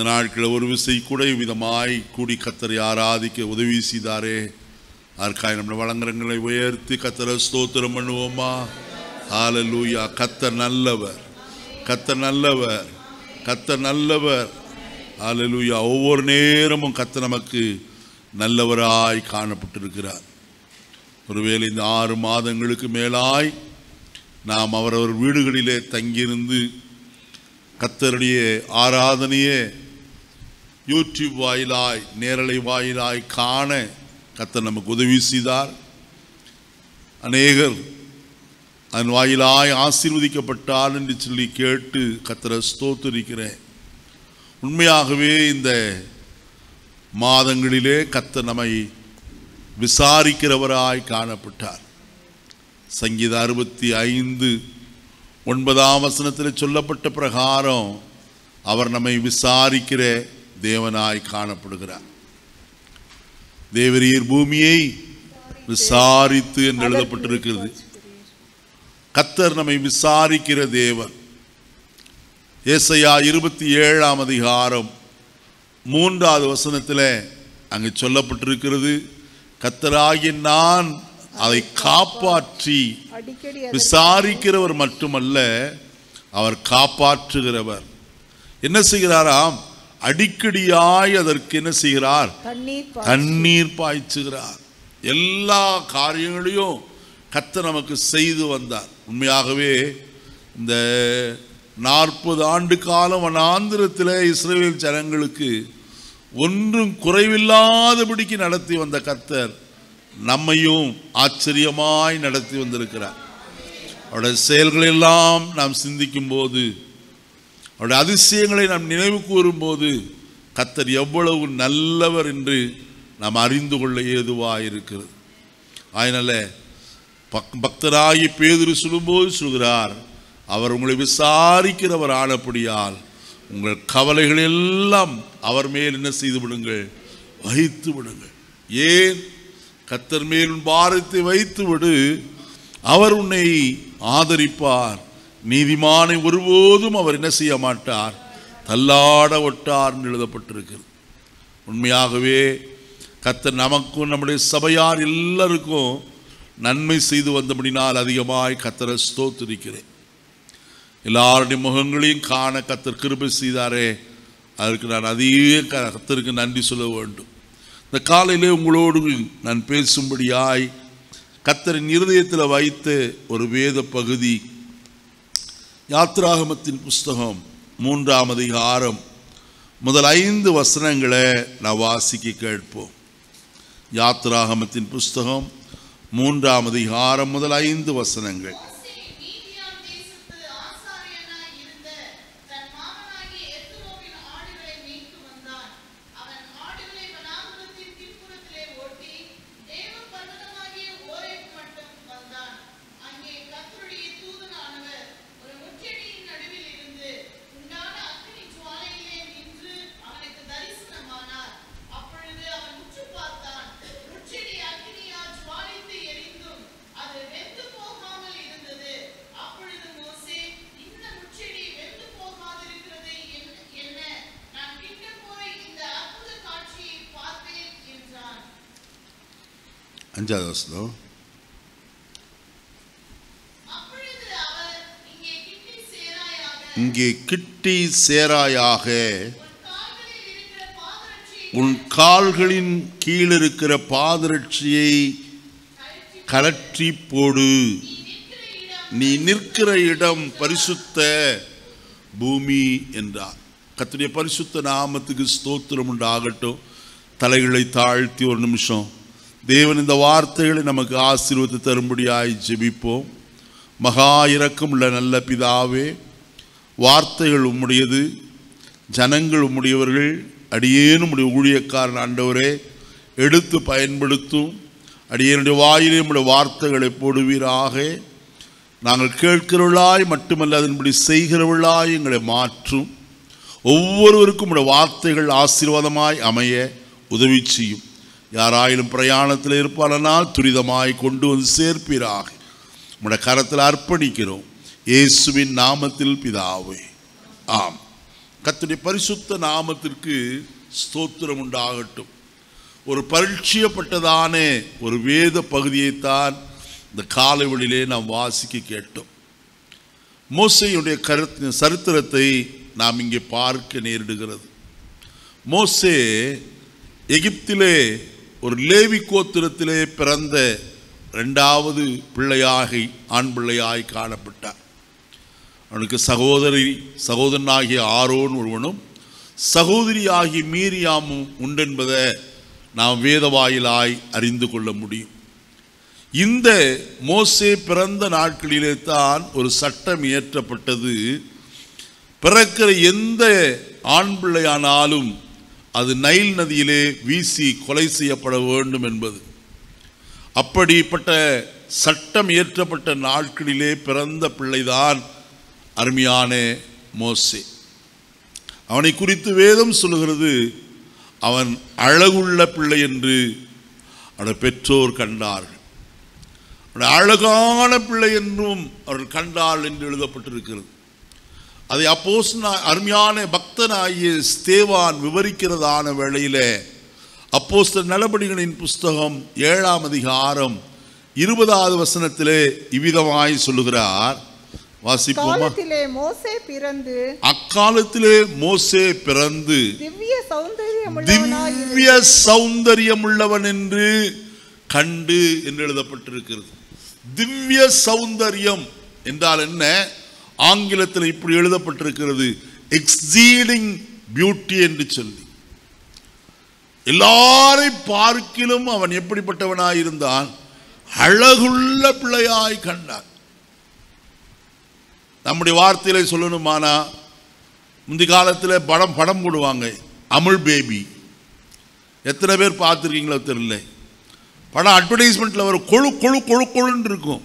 இந்த நாட்களில் ஒரு விசை கூட விதமாய் கூடி கத்தரை ஆராதிக்க உதவி செய்தாரே அதற்காக நம்முடைய வழங்குறங்களை உயர்த்தி கத்தரை ஸ்தோத்திரம் பண்ணுவோமா ஹalleluya கத்தர் நல்லவர் கத்தர் நல்லவர் கத்தர் நல்லவர் ஹalleluya ஒவ்வொரு நேரமும் கத்தர் நமக்கு நல்லவராய் காணப்பட்டிருக்கிறார் ஒருவேளை இந்த ஆறு மாதங்களுக்கு மேலாய் நாம் அவரவர் வீடுகளிலே தங்கியிருந்து கத்தருடைய ஆராதனையே யூடியூப் வாயிலாய் நேரலை வாயிலாய் காண கத்தர் நமக்கு உதவி செய்தார் அநேகர் அதன் வாயிலாய் ஆசீர்வதிக்கப்பட்டார் என்று சொல்லி கேட்டு கத்தரை ஸ்தோத்திரிக்கிறேன் உண்மையாகவே இந்த மாதங்களிலே கத்தர் நம்மை விசாரிக்கிறவராய் காணப்பட்டார் சங்கீத அறுபத்தி ஐந்து ஒன்பதாம் வசனத்தில் சொல்லப்பட்ட பிரகாரம் அவர் நம்மை விசாரிக்கிற தேவனாய் காணப்படுகிறார் தேவரீர் பூமியை விசாரித்து என்று எழுதப்பட்டிருக்கிறது கத்தர் நம்மை விசாரிக்கிற தேவன் ஏசையா இருபத்தி ஏழாம் அதிகாரம் மூன்றாவது வசனத்தில் அங்கு சொல்லப்பட்டிருக்கிறது கத்தராகிய நான் அதை காப்பாற்றி அடிக்கடி அதை விசாரிக்கிறவர் மட்டுமல்ல அவர் காப்பாற்றுகிறவர் என்ன செய்கிறாராம் அடிக்கடியாய் அதற்கு என்ன செய்கிறார் தண்ணீர் பா- தண்ணீர் பாய்ச்சுகிறார் எல்லா காரியங்களையும் கத்த நமக்கு செய்து வந்தார் உண்மையாகவே இந்த நாற்பது ஆண்டு காலம் வனாந்திரத்தில் இஸ்ரேல் ஜனங்களுக்கு ஒன்றும் குறைவில்லாதபடிக்கு நடத்தி வந்த கர்த்தர் நம்மையும் ஆச்சரியமாய் நடத்தி வந்திருக்கிறார் அவருடைய செயல்களெல்லாம் நாம் சிந்திக்கும் போது அவருடைய அதிசயங்களை நாம் நினைவு கூறும்போது கத்தர் எவ்வளவு நல்லவர் என்று நாம் அறிந்து கொள்ள ஏதுவாக இருக்கிறது அதனால பக் பக்தராகி பேதுரு சொல்லும்போது சொல்கிறார் அவர் உங்களை விசாரிக்கிறவர் ஆனபடியால் உங்கள் கவலைகள் எல்லாம் அவர் மேல் என்ன செய்து விடுங்கள் வைத்து விடுங்கள் ஏன் கத்தர் மேல் உன் பாரத்தை வைத்து விடு அவர் உன்னை ஆதரிப்பார் நீதிமானை ஒருபோதும் அவர் என்ன செய்ய மாட்டார் தள்ளாட ஒட்டார் என்று எழுதப்பட்டிருக்கிறது உண்மையாகவே கத்தர் நமக்கும் நம்முடைய சபையார் எல்லாருக்கும் நன்மை செய்து வந்தபடினால் அதிகமாய் கத்தரை ஸ்தோத்திரிக்கிறேன் எல்லாருடைய முகங்களையும் காண கத்தர் கிருபை செய்தாரே அதற்கு நான் அதிக க- கத்தருக்கு நன்றி சொல்ல வேண்டும் இந்த காலையிலே உங்களோடு நான் பேசும்படியாய் கத்தரின் இருதயத்தில் வைத்த ஒரு வேத பகுதி யாத்ராகமத்தின் புஸ்தகம் மூன்றாம் அதிகாரம் முதல் ஐந்து வசனங்களை நான் வாசிக்க கேட்போம் யாத்ராகமத்தின் புஸ்தகம் மூன்றாம் அதிகாரம் முதல் ஐந்து வசனங்கள் மோசே மீதியான் தேசத்து ஆசாரியனாய் இருந்த தன் மாமனாகிய எத்ரோவின் ஆடுகளை மேய்த்து வந்தான். அவன் ஆடுகளை வனாந்தரத்தின் பின்புறத்திலே ஓட்டி, தேவ பர்வதமாகிய ஓரேப் மட்டும் வந்தான். அங்கே கர்த்தருடைய தூதனானவர் ஒரு முட்செடியின் நடுவில் இருந்து உண்டான அக்கினி ஜுவாலையிலே நின்று அவனுக்கு தரிசனமானார். அப்பொழுது அவன் உற்று பார்த்தான். முட்செடி அக்கினியால் ஜுவாலித்து எரிந்தும் அது வெந்து போகாமல் இருந்தது. அப்பொழுது மோசே, இந்த முட்செடி வெந்து போகாதிருக்கிறது என்ன- என்ன? நான் கிட்ட போய் இந்த அற்புத காட்சியை பார்ப்பேன் என்றான் அஞ்சாவது வசனம் அப்பொழுது அவர் இங்கே கிட்டி சேராயாக இங்கே கிட்டி சேராயாக உன் கால்களில் உன் கால்களின் இருக்கிற பாதரட்சியை கீழ் இருக்கிற பாதரட்சியை கழற்றி கலற்றி போடு நீ நிற்கிற நீ நிற்கிற இடம் இடம் பரிசுத்த பூமி என்றார் கர்த்தருடைய பரிசுத்த நாமத்துக்கு ஸ்தோத்திரம் உண்டாகட்டும் தலைகளை தாழ்த்தி ஒரு நிமிஷம் தேவன் இந்த வார்த்தைகளை நமக்கு ஆசீர்வதி தரும்படியாய் ஜெபிப்போம் மகா இரக்கம் உள்ள நல்ல பிதாவே வார்த்தைகள் உம்முடையது ஜனங்கள் உம்முடையவர்கள் அடியேனும் உடைய ஊழியக்காரன் ஆண்டவரே எடுத்து பயன்படுத்தும் அடியேனுடைய வாயிலே உம்முடைய வார்த்தைகளை போடுவீராக நாங்கள் கேட்கிறவர்களாய் மட்டுமல்ல அதன்படி செய்கிறவர்களாய் எங்களை மாற்றும் ஒவ்வொருவருக்கும் உடைய வார்த்தைகள் ஆசீர்வாதமாய் அமைய உதவி செய்யும் யாராயிலும் பிரயாணத்தில் இருப்பானால் துரிதமாய் கொண்டு வந்து சேர்ப்பீராக உடைய கரத்தில் அர்ப்பணிக்கிறோம் இயேசுவின் நாமத்தில் பிதாவே ஆம் கர்த்தருடைய பரிசுத்த நாமத்திற்கு ஸ்தோத்திரம் உண்டாகட்டும் ஒரு பரீட்சியப்பட்டதான ஒரு வேத பகுதியைத்தான் இந்த காலை வழியிலே நாம் வாசிக்க கேட்டோம் மோசையுடைய கருத்து சரித்திரத்தை நாம் இங்கே பார்க்க நேரிடுகிறது மோசே எகிப்திலே ஒரு லேவி கோத்திரத்திலே பிறந்த இரண்டாவது பிள்ளையாக ஆண் பிள்ளையாய் காணப்பட்டார் அவனுக்கு சகோதரி சகோதரனாகிய ஆரோன் ஒருவனும் சகோதரியாகிய மீரியாமும் உண்டென்பதை நாம் வேதவாயிலாய் அறிந்து கொள்ள முடியும் இந்த மோசே பிறந்த நாட்களிலே தான் ஒரு சட்டம் இயற்றப்பட்டது பிறக்கிற எந்த ஆண் பிள்ளையானாலும் அது நைல் நதியிலே வீசி கொலை செய்யப்பட வேண்டும் என்பது அப்படிப்பட்ட சட்டம் இயற்றப்பட்ட நாட்களிலே பிறந்த பிள்ளைதான் அருமையான மோசே அவனை குறித்து வேதம் சொல்லுகிறது அவன் அழகுள்ள பிள்ளை என்று அவனுடைய பெற்றோர் கண்டார்கள் அவன் அழகான பிள்ளை என்றும் அவர்கள் கண்டாள் என்று எழுதப்பட்டிருக்கிறது அதை அப்போஸ் அருமையான பக்தனாகிய ஸ்தேவான் விவரிக்கிறதான வேளையிலே அப்போஸ்தல நடபடிகளின் புஸ்தகம் ஏழாம் அதிகாரம் இருபதாவது வசனத்திலே இவ்விதமாய் சொல்லுகிறார் வாசிப்போமா காலத்திலே மோசே பிறந்து அக்காலத்திலே மோசே பிறந்து திவ்ய சௌந்தரியமுள்ளவனாய் இரு- திவ்ய சௌந்தரியமுள்ளவன் என்று கண்டு என்று எழுதப்பட்டிருக்கிறது திவ்ய சௌந்தரியம் என்றால் என்ன ஆங்கிலத்தில் இப்படி எழுதப்பட்டிருக்கிறது எக்ஸீடிங் பியூட்டி என்று சொல்லி எல்லாரை பார்க்கிலும் அவன் எப்படிப்பட்டவனாய் இருந்தான் அழகுள்ள பிள்ளையாய் கண்டான் நம்முடைய வார்த்தையில சொல்லணுமானா முந்தி காலத்தில் படம் படம் போடுவாங்க அமுல் பேபி எத்தனை பேர் பார்த்துருக்கீங்களோ தெரியல படம் அட்வர்டைஸ்மெண்ட்டில் வரும் கொழு கொழு கொழு கொழுன்னு இருக்கும்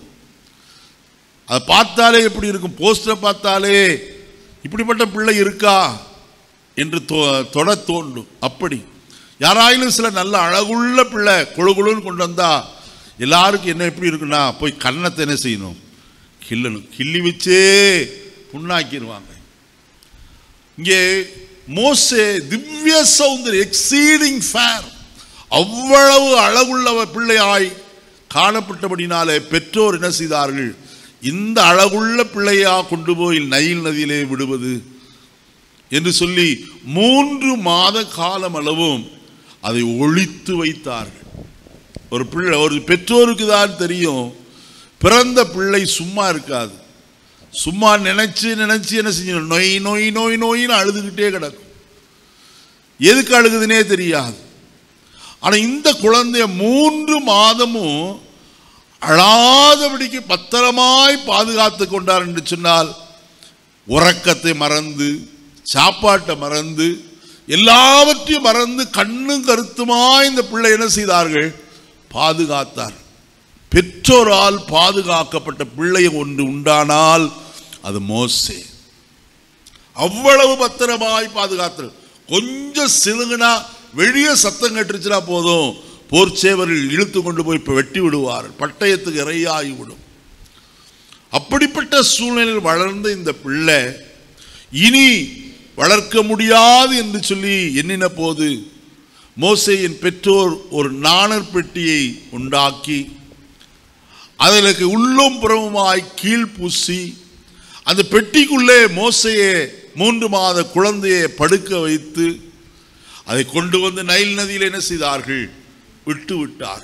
அதை பார்த்தாலே எப்படி இருக்கும் போஸ்டரை பார்த்தாலே இப்படிப்பட்ட பிள்ளை இருக்கா என்று தொ- தொட தோண்டும் அப்படி யாராயிலும் சில நல்ல அழகுள்ள பிள்ளை கொழு கொழுன்னு கொண்டு வந்தா எல்லாருக்கும் என்ன எப்படி இருக்குன்னா போய் கன்னத்தை என்ன செய்யணும் கிள்ளணும் கிள்ளி வச்சே புண்ணாக்கிடுவாங்க இங்கே மோசே திவ்ய சௌந்தரிய எக்ஸீடிங் ஃபேர் அவ்வளவு அழகுள்ளவ பிள்ளையாய் காணப்பட்டபடினாலே பெற்றோர் என்ன செய்தார்கள் இந்த அழகுள்ள பிள்ளையா கொண்டு போய் நைல் நதியிலே விடுவது என்று சொல்லி மூன்று மாத காலம் அளவும் அதை ஒழித்து வைத்தார்கள் ஒரு பிள்ளை ஒரு பெற்றோருக்கு தான் தெரியும் பிறந்த பிள்ளை சும்மா இருக்காது சும்மா நினைச்சு நினைச்சு என்ன செஞ்சணும் நொய் நொய் நொய் நொயின்னு அழுதுகிட்டே கிடக்கும் எதுக்கு அழுகுதுன்னே தெரியாது ஆனா இந்த குழந்தைய மூன்று மாதமும் அழாதபடிக்கு பத்திரமாய் பாதுகாத்து கொண்டார் என்று சொன்னால் உறக்கத்தை மறந்து சாப்பாட்டை மறந்து எல்லாவற்றையும் மறந்து கண்ணும் கருத்துமாய் இந்த பிள்ளை என்ன செய்தார்கள் பாதுகாத்தார் பெற்றோரால் பாதுகாக்கப்பட்ட பிள்ளை ஒன்று உண்டானால் அது மோசே அவ்வளவு பத்திரமாய் பாதுகாத்து கொஞ்சம் சிலுங்குனா வெளியே சத்தம் கேட்டுருச்சுனா போதும் போர்ச்சேவர்கள் இழுத்து கொண்டு போய் இப்ப வெட்டி விடுவார் பட்டயத்துக்கு இறையாகி விடும் அப்படிப்பட்ட சூழ்நிலையில் வளர்ந்த இந்த பிள்ளை இனி வளர்க்க முடியாது என்று சொல்லி எண்ணின போது மோசேயின் பெற்றோர் ஒரு நாணர் பெட்டியை உண்டாக்கி அதற்கு உள்ளும் புறமுமாய் கீழ் பூசி அந்த பெட்டிக்குள்ளே மோசையே மூன்று மாத குழந்தையை படுக்க வைத்து அதை கொண்டு வந்து நைல் நதியில் என்ன செய்தார்கள் விட்டு விட்டார்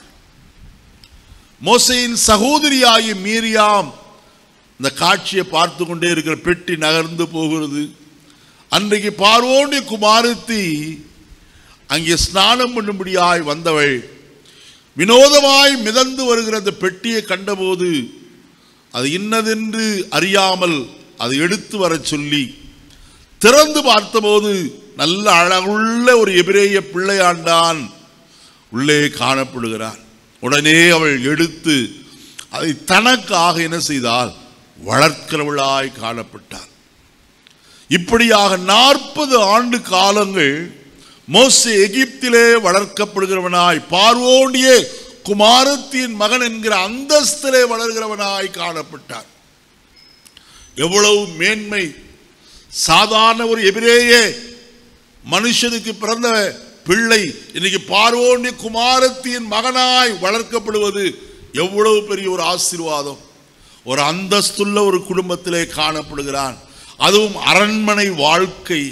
மோசையின் சகோதரியாகிய மீரியாம் இந்த காட்சியை பார்த்து கொண்டே இருக்கிற பெட்டி நகர்ந்து போகிறது அன்றைக்கு பார்வோனுடைய குமாரத்தி அங்கே ஸ்நானம் பண்ணும்படியாய் வந்தவள் வினோதமாய் மிதந்து வருகிற அந்த பெட்டியை கண்டபோது அது இன்னதென்று அறியாமல் அதை எடுத்து வரச் சொல்லி திறந்து பார்த்தபோது நல்ல அழகுள்ள ஒரு எபிரேய பிள்ளையாண்டான் உள்ளே காணப்படுகிறான் உடனே அவள் எடுத்து அதை தனக்காக என்ன செய்தால் வளர்க்கிறவளாய் காணப்பட்டார் இப்படியாக நாற்பது ஆண்டு காலங்கள் மோசே எகிப்திலே வளர்க்கப்படுகிறவனாய் பார்வோனிய குமாரத்தின் மகன் என்கிற அந்தஸ்திலே வளர்கிறவனாய் காணப்பட்டார் எவ்வளவு மேன்மை சாதாரண ஒரு எபிரேய மனுஷனுக்கு பிறந்த பிள்ளை இன்னைக்கு பார்வோனிய குமாரத்தின் மகனாய் வளர்க்கப்படுவது எவ்வளவு பெரிய ஒரு ஆசீர்வாதம் ஒரு அந்தஸ்துள்ள ஒரு குடும்பத்திலே காணப்படுகிறான் அதுவும் அரண்மனை வாழ்க்கை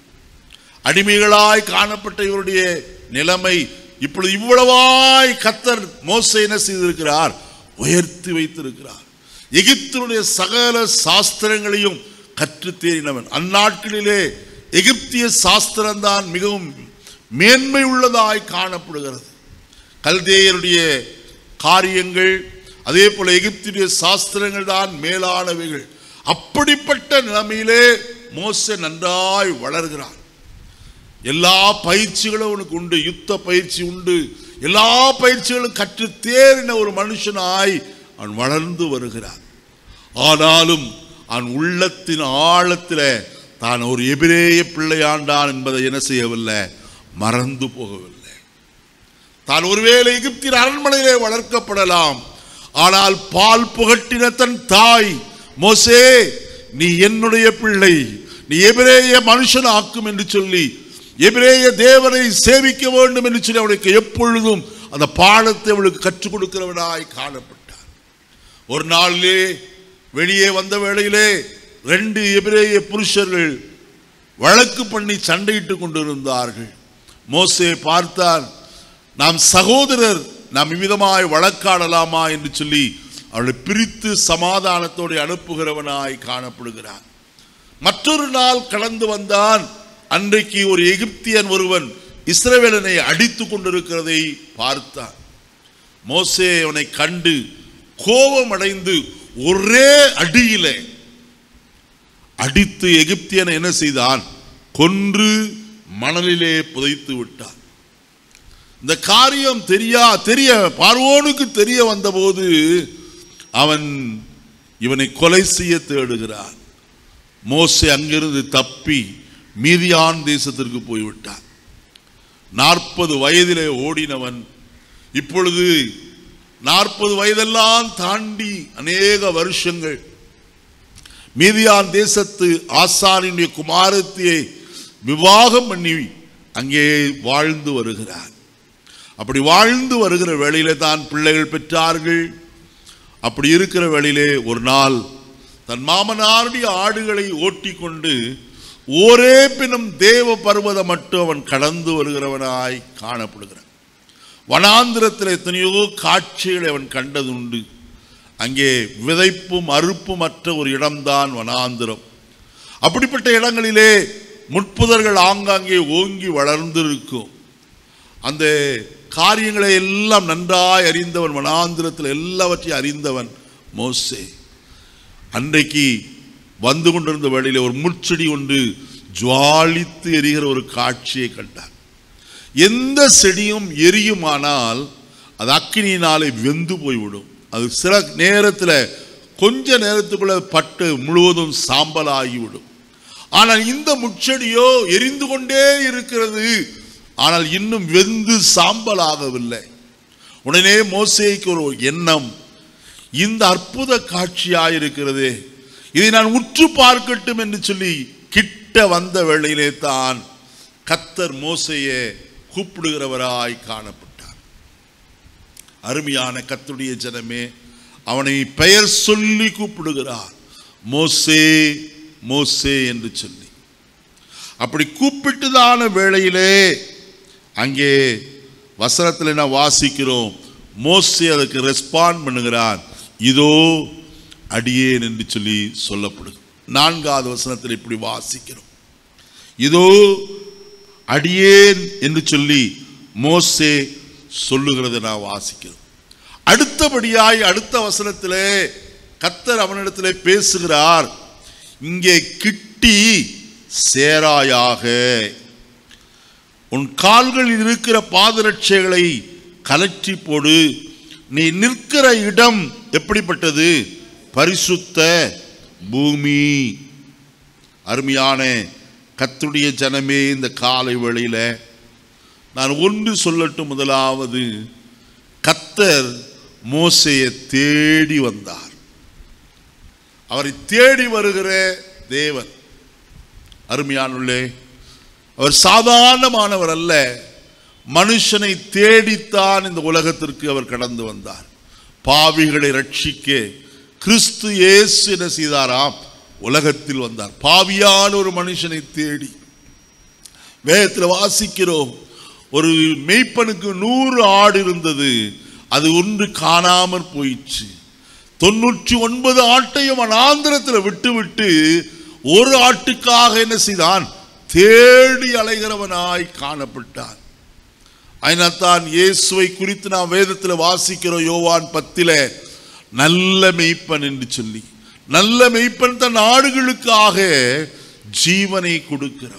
அடிமைகளாய் காணப்பட்ட இவருடைய நிலைமை இப்பொழுது இவ்வளவாய் கத்தர் மோசை என்ன செய்திருக்கிறார் உயர்த்தி வைத்திருக்கிறார் எகிப்தினுடைய சகல சாஸ்திரங்களையும் கற்றுத் தேறினவன் அந்நாட்களிலே எகிப்திய சாஸ்திரம்தான் மிகவும் மேன்மை உள்ளதாய் காணப்படுகிறது கல்தேயருடைய காரியங்கள் அதே போல எகிப்திய சாஸ்திரங்கள் தான் மேலானவைகள் அப்படிப்பட்ட நிலைமையிலே மோசே நன்றாய் வளர்கிறான் எல்லா பயிற்சிகளும் அவனுக்கு உண்டு யுத்த பயிற்சி உண்டு எல்லா பயிற்சிகளும் கற்று தேறின ஒரு மனுஷனாய் அவன் வளர்ந்து வருகிறான் ஆனாலும் அவன் உள்ளத்தின் ஆழத்தில் தான் ஒரு எபிரேய பிள்ளையாண்டான் என்பதை என்ன செய்யவில்லை மறந்து போகவில்லை தான் ஒருவேளை எகிப்தின் அரண்மனையிலே வளர்க்கப்படலாம் ஆனால் பால் புகட்டின தன் தாய் மோசே நீ என்னுடைய பிள்ளை நீ எபிரேய மனுஷன் ஆக்கும் என்று சொல்லி எபிரேய தேவனை சேவிக்க வேண்டும் என்று சொல்லி அவனுக்கு எப்பொழுதும் அந்த பாடத்தை அவளுக்கு கற்றுக் கொடுக்கிறவனாய் காணப்பட்டார் ஒரு நாளிலே வெளியே வந்த வேளையிலே ரெண்டு எபிரேய புருஷர்கள் வழக்கு பண்ணி சண்டையிட்டுக் கொண்டிருந்தார்கள் மோசே பார்த்தான் நாம் சகோதரர் நாம் இவ்விதமாய் வழக்காடலாமா என்று சொல்லி அவளை பிரித்து சமாதானத்தோடு அனுப்புகிறவனாய் காணப்படுகிறான் மற்றொரு நாள் கடந்து வந்தான் அன்றைக்கு ஒரு எகிப்தியன் ஒருவன் இஸ்ரவேலனை அடித்துக் கொண்டிருக்கிறதை பார்த்தான் மோசே அவனை கண்டு கோபம் அடைந்து ஒரே அடியிலே அடித்து எகிப்தியனை என்ன செய்தான் கொன்று மணலிலே புதைத்து விட்டான் இந்த காரியம் தெரியா தெரிய பார்வோனுக்கு தெரிய வந்தபோது அவன் இவனை கொலை செய்ய தேடுகிறான் மோசே அங்கிருந்து தப்பி மீதியான் தேசத்திற்கு போய்விட்டான் நாற்பது வயதிலே ஓடினவன் இப்பொழுது நாற்பது வயதெல்லாம் தாண்டி அநேக வருஷங்கள் மீதியான் தேசத்து ஆசானினுடைய குமாரத்தியை விவாகம் பண்ணி அங்கே வாழ்ந்து வருகிறார் அப்படி வாழ்ந்து வருகிற வேளையில தான் பிள்ளைகள் பெற்றார்கள் அப்படி இருக்கிற வேளையிலே ஒரு நாள் தன் மாமனாருடைய ஆடுகளை ஓட்டிக்கொண்டு ஒரே பின்னும் தேவ பர்வதம் மட்டும் அவன் கடந்து வருகிறவனாய் காணப்படுகிறான் வனாந்திரத்தில் எத்தனையோ காட்சிகளை அவன் கண்டதுண்டு அங்கே விதைப்பும் அறுப்பும் அற்ற ஒரு இடம்தான் வனாந்திரம் அப்படிப்பட்ட இடங்களிலே முட்புதர்கள் ஆங்காங்கே ஓங்கி வளர்ந்திருக்கும் அந்த காரியங்களை எல்லாம் நன்றாய் அறிந்தவன் வனாந்திரத்தில் எல்லாவற்றையும் அறிந்தவன் மோசே அன்றைக்கு வந்து கொண்டிருந்த வேளையிலே ஒரு முட்செடி ஒன்று ஜுவாலித்து எரிகிற ஒரு காட்சியை கண்டார் எந்த செடியும் எரியுமானால் அது அக்கினியினாலே வெந்து போய்விடும் அது சில நேரத்தில் கொஞ்ச நேரத்துக்குள்ள பட்டு முழுவதும் சாம்பலாகிவிடும் ஆனால் இந்த முட்செடியோ எரிந்து கொண்டே இருக்கிறது ஆனால் இன்னும் வெந்து சாம்பலாகவில்லை உடனே மோசேக்கு ஒரு எண்ணம் இந்த அற்புத காட்சியாயிருக்கிறதே இதை நான் உற்று பார்க்கட்டும் என்று சொல்லி கிட்ட வந்த வேளையிலே தான் கத்தர் மோசையை கூப்பிடுகிறவராய் காணப்பட்டார் அருமையான கத்துடைய ஜனமே அவனை பெயர் சொல்லி கூப்பிடுகிறார் மோசே மோசே என்று சொல்லி அப்படி கூப்பிட்டுதான வேளையிலே அங்கே வசனத்தில் என்ன வாசிக்கிறோம் மோசே அதுக்கு ரெஸ்பாண்ட் பண்ணுகிறார் இதோ அடியேன் என்று சொல்லி சொல்லப்படுது நான்காவது வசனத்தில் இப்படி வாசிக்கிறோம் இதோ அடியேன் என்று சொல்லி மோசே சொல்லுகிறதை நான் வாசிக்கிறோம் அடுத்தபடியாய் அடுத்த வசனத்திலே கத்தர் அவனிடத்திலே பேசுகிறார் இங்கே கிட்டி சேராயாக உன் கால்களில் இருக்கிற பாதரட்சைகளை கலற்றி போடு நீ நிற்கிற இடம் எப்படிப்பட்டது பரிசுத்த பூமி அருமையான கத்துடைய ஜனமே இந்த காலை வேளையில நான் ஒன்று சொல்லட்டும் முதலாவது கத்தர் மோசையை தேடி வந்தார் அவரை தேடி வருகிற தேவன் அருமையானுள்ளே அவர் சாதாரணமானவர் அல்ல மனுஷனை தேடித்தான் இந்த உலகத்திற்கு அவர் கடந்து வந்தார் பாவிகளை ரட்சிக்க கிறிஸ்து இயேசு என்ன செய்தாராம் உலகத்தில் வந்தார் பாவியான ஒரு மனுஷனை தேடி வேதத்தில் வாசிக்கிறோம் ஒரு மெய்ப்பனுக்கு நூறு ஆடு இருந்தது அது ஒன்று காணாமற் போயிடுச்சு தொண்ணூற்றி ஒன்பது ஆட்டையும் அனாந்திரத்தில் விட்டு விட்டு ஒரு ஆட்டுக்காக என்ன செய்தான் தேடி அலைகிறவனாய் காணப்பட்டான் அதனால்தான் இயேசுவை குறித்து நாம் வேதத்தில் வாசிக்கிறோம் யோவான் பத்தில நல்ல மெய்ப்பன் என்று சொல்லி நல்ல மெய்ப்பன் தன் ஆடுகளுக்காக ஜீவனை கொடுக்கிறவன்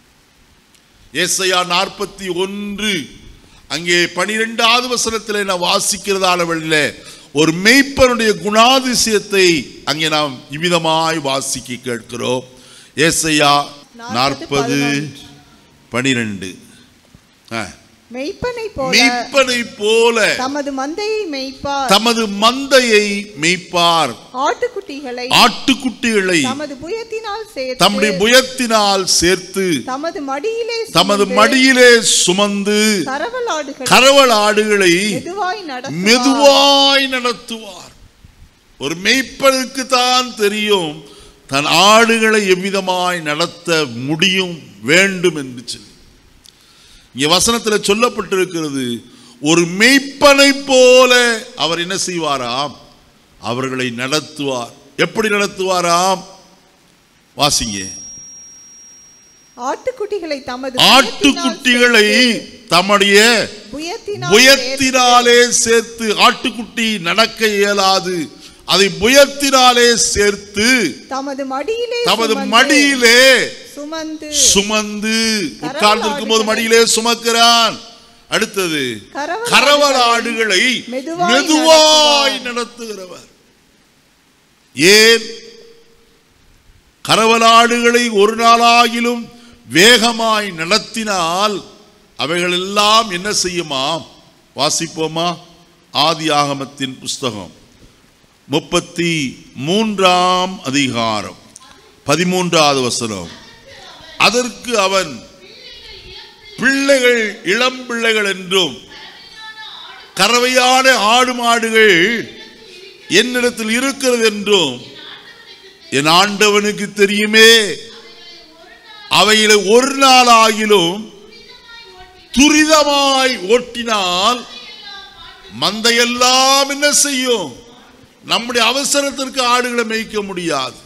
ஏசையா நாற்பத்தி ஒன்று அங்கே பனிரெண்டாவது வசனத்தில் நான் வாசிக்கிறதான வழியில ஒரு மெய்ப்பனுடைய குணாதிசயத்தை அங்கே நாம் இவ்விதமாய் வாசிக்க கேட்கிறோம் ஏசையா நாற்பது பனிரெண்டு மெய்ப்பனை போல மெய்ப்பனை போல தமது மந்தையை மேய்ப்பார் தமது மந்தையை மெய்ப்பார் ஆட்டுக்குட்டிகளை ஆட்டுக்குட்டிகளை தமது புயத்தினால் சேர்த்து தம்முடைய புயத்தினால் சேர்த்து தமது மடியிலே தமது சுமந்து மடியிலே சுமந்து கரவலாடுகளை கரவல் ஆடுகளை மெதுவாய் நடத்துவார் மெதுவாய் நடத்துவார் ஒரு மெய்ப்பனுக்கு தான் தெரியும் தன் ஆடுகளை எவ்விதமாய் நடத்த முடியும் வேண்டும் என்று சொல்லி இங்கே வசனத்தில் சொல்லப்பட்டிருக்கிறது ஒரு மெய்ப்பனை போல அவர் என்ன செய்வாராம் அவர்களை நடத்துவார் எப்படி நடத்துவாராம் வாசிங்க ஆட்டுக்குட்டிகளை தமது ஆட்டுக்குட்டிகளை தம்முடைய புயத்தினால் புயத்தினாலே சேர்த்து ஆட்டுக்குட்டி நடக்க இயலாது அதை புயத்தினாலே சேர்த்து தமது மடியிலே தமது சுமந்து- மடியிலே சுமந்து சுமந்து உட்கார்ந்து இருக்கும்போது மடியிலே சுமக்கிறான் அடுத்தது கரவல் கரவல் ஆடுகளை மெதுவாய் மெதுவாய் நடத்துகிறவர் ஏன் கரவலாடுகளை ஒரு நாளாகிலும் வேகமாய் நடத்தினால் அவைகள் எல்லாம் என்ன செய்யுமாம் வாசிப்போமா ஆதி ஆகமத்தின் புஸ்தகம் முப்பத்தி மூன்றாம் அதிகாரம் பதிமூன்றாவது வசனம் அதற்கு அவன் பிள்ளைகள் இளம் பிள்ளைகள் என்றும் கறவையான ஆடு மாடுகள் என்னிடத்தில் இருக்கிறது என்றும் என் ஆண்டவனுக்கு தெரியுமே அவைகளை ஒரு நாள் ஆகிலும் துரிதமாய் ஓட்டினால் மந்தையெல்லாம் என்ன செய்யும் நம்முடைய அவசரத்திற்கு ஆடுகளை மேய்க்க முடியாது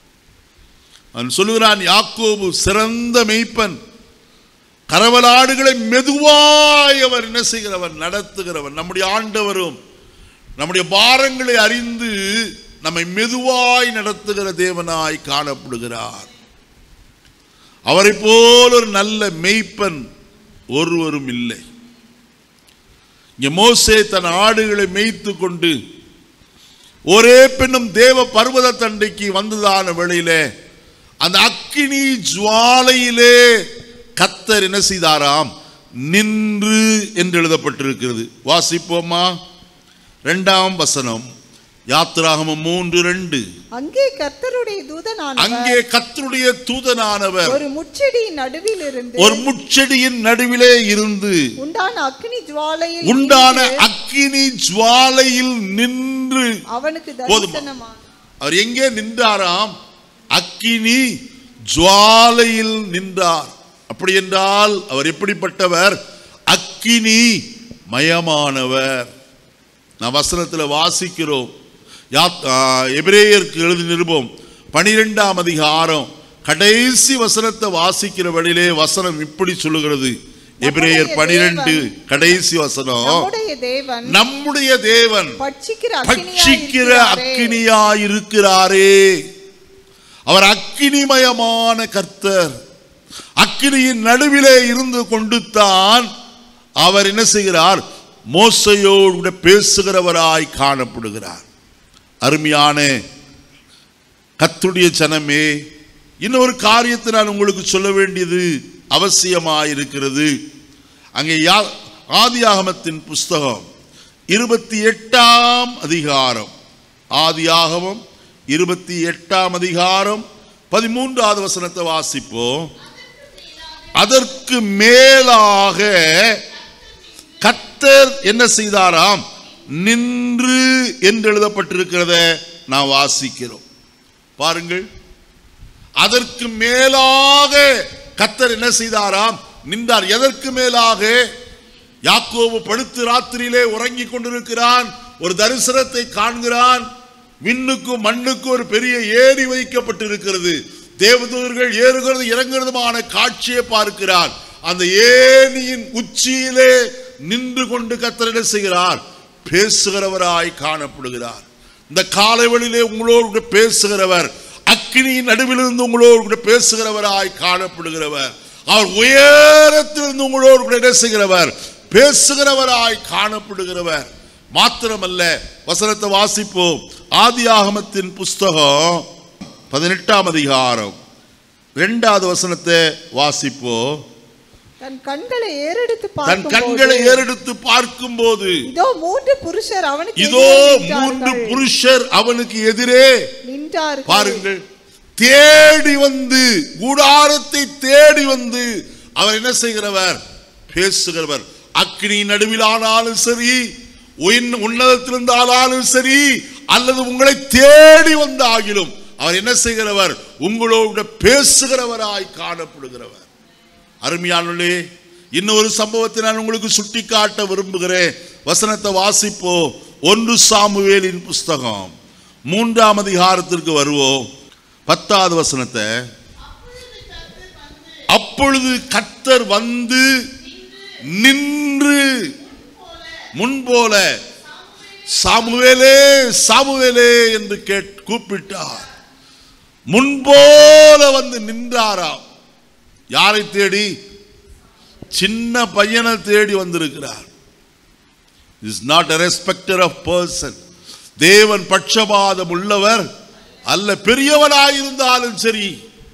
அவன் சொல்லுகிறான் யாக்கோபு சிறந்த மெய்ப்பன் கரவலாடுகளை மெதுவாய் அவர் என்ன செய்கிறவர் நடத்துகிறவர் நம்முடைய ஆண்டவரும் நம்முடைய பாரங்களை அறிந்து நம்மை மெதுவாய் நடத்துகிற தேவனாய் காணப்படுகிறார் அவரை போல் ஒரு நல்ல மெய்ப்பன் ஒருவரும் இல்லை இங்கே மோசே தன் ஆடுகளை மேய்த்து கொண்டு ஒரே பெண்ணும் தேவ பர்வத தண்டைக்கு வந்ததான வேளையிலே அந்த அக்கினி ஜுவாலையிலே கத்தர் என்ன செய்தாராம் நின்று என்று எழுதப்பட்டிருக்கிறது வாசிப்போமா இரண்டாம் வசனம் யாத்திராகமம் மூன்று ரெண்டு அங்கே கர்த்தருடைய தூதனானவர் அங்கே கத்தருடைய தூதனானவர் ஒரு முச்செடியின் நடுவில் இருந்து ஒரு முச்செடியின் நடுவிலே இருந்து உண்டான அக்னி ஜுவாலையில் உண்டான நின்று அக்கினி ஜுவாலையில் நின்று அவனுக்கு போதுமா? தரிசனமான அவர் எங்கே நின்றாராம் அக்கினி ஜுவாலையில் நின்றார் அப்படி என்றால் அவர் எப்படிப்பட்டவர் அக்கினி மயமானவர் நான் வசனத்தில் வாசிக்கிறோம் யாத்- ஆ, எபிரேயருக்கு எழுதி நிருபம் பனிரெண்டாம் அதிகாரம் கடைசி வசனத்தை வாசிக்கிற வழியிலே வசனம் இப்படி சொல்லுகிறது எபிரேயர் நம்முடைய பனிரெண்டு தேவன் கடைசி வசனம் நம்முடைய தேவன் நம்முடைய தேவன் பட்சிக்கிற பட்சிக்கிற அக்கினியாய் அக்கினியாயிருக்கிறாரே அவர் அக்கினிமயமான கர்த்தர் அக்கினியின் நடுவிலே இருந்து கொண்டு தான் அவர் என்ன செய்கிறார் மோசையோடு கூட பேசுகிறவராய் காணப்படுகிறார் அருமையான கத்துடைய ஜனமே இன்னொரு காரியத்தை நான் உங்களுக்கு சொல்ல வேண்டியது அவசியமாயிருக்கிறது அங்கே யா ஆதியாகமத்தின் புஸ்தகம் இருபத்தி எட்டாம் அதிகாரம் ஆதியாகமம் இருபத்தி எட்டாம் அதிகாரம் பதிமூன்றாவது வசனத்தை வாசிப்போம் அதற்கு மேலாக கத்தர் என்ன செய்தாராம் நின்று என்று எழுதப்பட்டிருக்கிறத நான் வாசிக்கிறோம் பாருங்கள் அதற்கு மேலாக கத்தர் என்ன செய்தாராம் நின்றார் எதற்கு மேலாக யாக்கோபு படுத்து ராத்திரியிலே உறங்கிக் கொண்டிருக்கிறான் ஒரு தரிசனத்தை காண்கிறான் விண்ணுக்கும் மண்ணுக்கும் ஒரு பெரிய ஏரி வைக்கப்பட்டிருக்கிறது தேவதூதர்கள் ஏறுகிறது இறங்குறதுமான காட்சியை பார்க்கிறான் அந்த ஏணியின் உச்சியிலே நின்று கொண்டு கத்தர் என்ன செய்கிறார் பேசுகிறவராய் காணப்படுகிறார் இந்த காலைவெளியிலே உங்களோடு கூட பேசுகிறவர் அக்கினியின் நடுவிலிருந்து உங்களோடு கூட பேசுகிறவராய் காணப்படுகிறவர் அவர் உயரத்திலிருந்து உங்களோடு கூட என்ன செய்கிறவர் பேசுகிறவராய் காணப்படுகிறவர் மாத்திரமல்ல வசனத்தை வாசிப்போம் ஆதியாகமத்தின் புஸ்தகம் பதினெட்டாம் அதிகாரம் இரண்டாவது வசனத்தை வாசிப்போம் தன் கண்களை ஏறெடுத்து தன் பார்க்கும்போது, கண்களை ஏறெடுத்து பார்க்கும்போது இதோ மூன்று புருஷர் அவனுக்கு இதோ எதிரே மூன்று நின்றார்கள். புருஷர் அவனுக்கு எதிரே நின்றார்கள் பாருங்கள் தேடி வந்து கூடாரத்தை தேடி வந்து அவர் என்ன செய்கிறவர் பேசுகிறவர் அக்னி நடுவிலானாலும் சரி உயின் உன்னதத்திலிருந்து ஆனாலும் சரி அல்லது உங்களை தேடி வந்த ஆகிலும் அவர் என்ன செய்கிறவர் உங்களோட பேசுகிறவராய் காணப்படுகிறவர் அருமையானுள்ளே இன்னொரு சம்பவத்தை நான் உங்களுக்கு சுட்டிக்காட்ட விரும்புகிறேன் வசனத்தை வாசிப்போம் ஒன்று சாமுவேலின் புஸ்தகம் மூன்றாம் அதிகாரத்திற்கு வருவோம் பத்தாவது வசனத்தை அப்பொழுது கத்தர் வந்து நின்று முன்போல சாமுவேலே சாமுவேலே என்று கேட் கூப்பிட்டார் முன்போல வந்து நின்றாராம் யாரை தேடி சின்ன பையனை தேடி வந்திருக்கிறார் is not a respecter of person தேவன் பட்சபாதம் உள்ளவர் அல்ல பெரியவனாயிருந்தாலும் சரி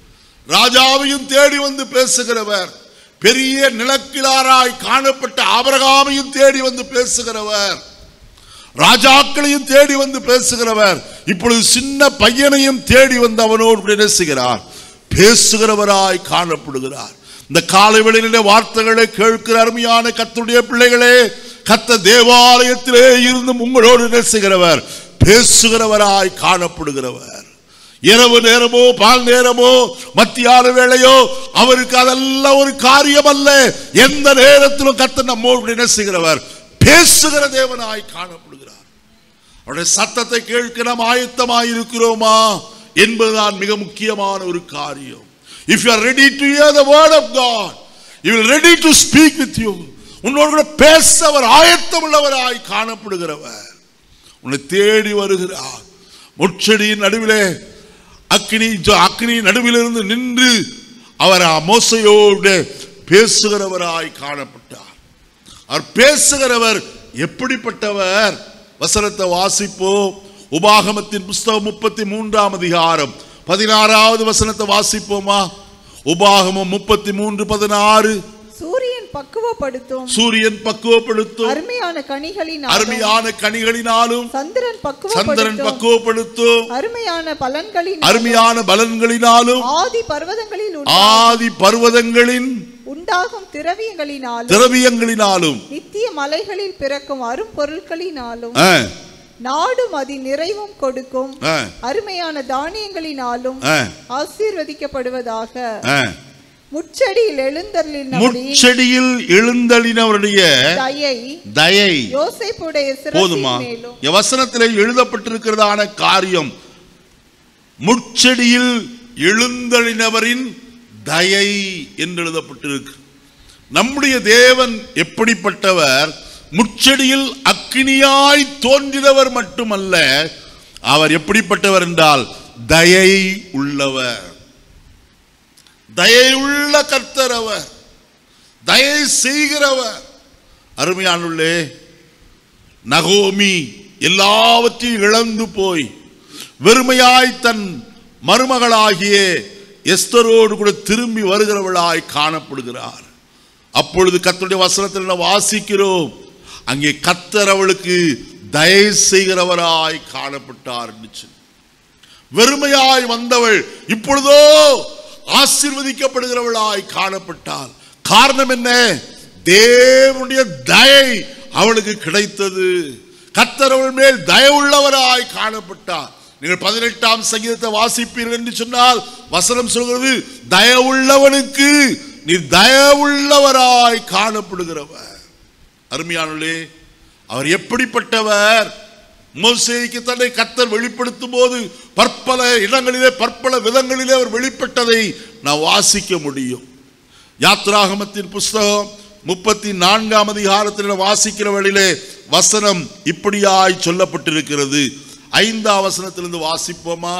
ராஜாவையும் தேடி வந்து பேசுகிறவர் பெரிய நிலக்கிழாராய் காணப்பட்ட ஆபரகாமையும் தேடி வந்து பேசுகிறவர் ராஜாக்களையும் தேடி வந்து பேசுகிறவர் இப்பொழுது சின்ன பையனையும் தேடி வந்து அவனோடு கூட பேசுகிறார் பேசுகிறவராய் காணப்படுகிறார் இந்த காலை வேளையிலே வார்த்தைகளை கேட்கிற அருமையான கத்துடைய பிள்ளைகளே கத்த தேவாலயத்திலே இருந்து உங்களோடு பேசுகிறவர் பேசுகிறவராய் காணப்படுகிறவர் இரவு நேரமோ பால் நேரமோ மத்தியான வேளையோ அவருக்கு அதெல்லாம் ஒரு காரியம் அல்ல எந்த நேரத்திலும் கத்த நம்மோடு என்ன செய்கிறவர் பேசுகிற தேவனாய் காணப்படுகிறார் அவருடைய சத்தத்தை கேட்க நாம் ஆயத்தமாய் இருக்கிறோமா என்பதுதான் மிக முக்கியமான ஒரு காரியம் if you are ready to hear the word of God you will ready to speak with you உன்னோடு கூட பேச அவர் ஆயத்தம் உள்ளவராய் காணப்படுகிறவர் உன்னை தேடி வருகிறார் முட்செடியின் நடுவிலே அக்னி ஜ- அக்னி நடுவிலிருந்து நின்று அவர் மோசையோடு பேசுகிறவராய் காணப்பட்டார் அவர் பேசுகிறவர் எப்படிப்பட்டவர் வசனத்தை வாசிப்போம் உபாகமத்தின் புஸ்தகம் முப்பத்தி மூன்றாம் அதிகாரம் பதினாறாவது வசனத்தை வாசிப்போமா உபாகமம் முப்பத்தி மூன்று பதினாறு சூரியன் பக்குவப்படுத்தும் சூரியன் பக்குவப்படுத்தும் அருமையான கனிகளினாலும் அருமையான கனிகளினாலும் சந்திரன் சந்திரன் பக்குவப்படுத்தும் பக்குவப்படுத்தும் அருமையான பலன்களின் அருமையான பலன்களினாலும் ஆதி பர்வதங்களில் உண்டா- ஆதி பர்வதங்களின் உண்டாகும் திரவியங்களினாலும் திரவியங்களினாலும் நித்திய மலைகளில் பிறக்கும் அரும்பொருட்களினாலும் ஆ, நாடும் அதி நிறைவும் கொடுக்கும் ஆ, அருமையான தானியங்களினாலும் ஆ, ஆசீர்வதிக்கப்படுவதாக ஆ. முச்செடியில் எழுந்தருளினபடி முட்செடியில் எழுந்தளினவருடைய தயை தயை யோசேப்புடைய போதுமா சிறப்பின் மேலும் என் வசனத்திலே எழுதப்பட்டிருக்கிறதான காரியம் முட்செடியில் எழுந்தளினவரின் தயை என்று எழுதப்பட்டிருக்கு நம்முடைய தேவன் எப்படிப்பட்டவர் முட்செடியில் அக்கினியாய் தோன்றினவர் மட்டுமல்ல அவர் எப்படிப்பட்டவர் என்றால் தயை உள்ளவர் தயை உள்ள கர்த்தர் அவர் தயை செய்கிறவர் அருமையானுள்ளே நகோமி எல்லாவற்றையும் இழந்து போய் வெறுமையாய் தன் மருமகளாகிய எஸ்தரோடு கூட திரும்பி வருகிறவளாய் காணப்படுகிறார் அப்பொழுது கர்த்தருடைய வசனத்தில் நாம் வாசிக்கிறோம் அங்கே கத்தர் அவளுக்கு தயை செய்கிறவராய் காணப்பட்டார் என்று சொல்லி. வெறுமையாய் வந்தவள் இப்பொழுதோ ஆசீர்வதிக்கப்படுகிறவளாய் காணப்பட்டாள் காரணம் என்ன தேவனுடைய தயை அவளுக்கு கிடைத்தது கர்த்தர் அவள் மேல் தயவுள்ளவராய் காணப்பட்டார் நீங்கள் பதினெட்டாம் சங்கீதத்தை வாசிப்பீர்கள் என்று சொன்னால் வசனம் சொல்கிறது தயவுள்ளவனுக்கு நீ தயவுள்ளவராய் காணப்படுகிறவர் அருமையானே அவர் எப்படிப்பட்டவர் மோசேக்கு தன்னை கத்தர் வெளிப்படுத்தும் போது பற்பல இடங்களிலே பற்பல விதங்களிலே அவர் வெளிப்பட்டதை நான் வாசிக்க முடியும் யாத்ராகமத்தின் புஸ்தகம் முப்பத்தி நான்காம் அதிகாரத்தில் வாசிக்கிற வழியிலே வசனம் இப்படியாய் சொல்லப்பட்டிருக்கிறது ஐந்தாம் வசனத்திலிருந்து வாசிப்போமா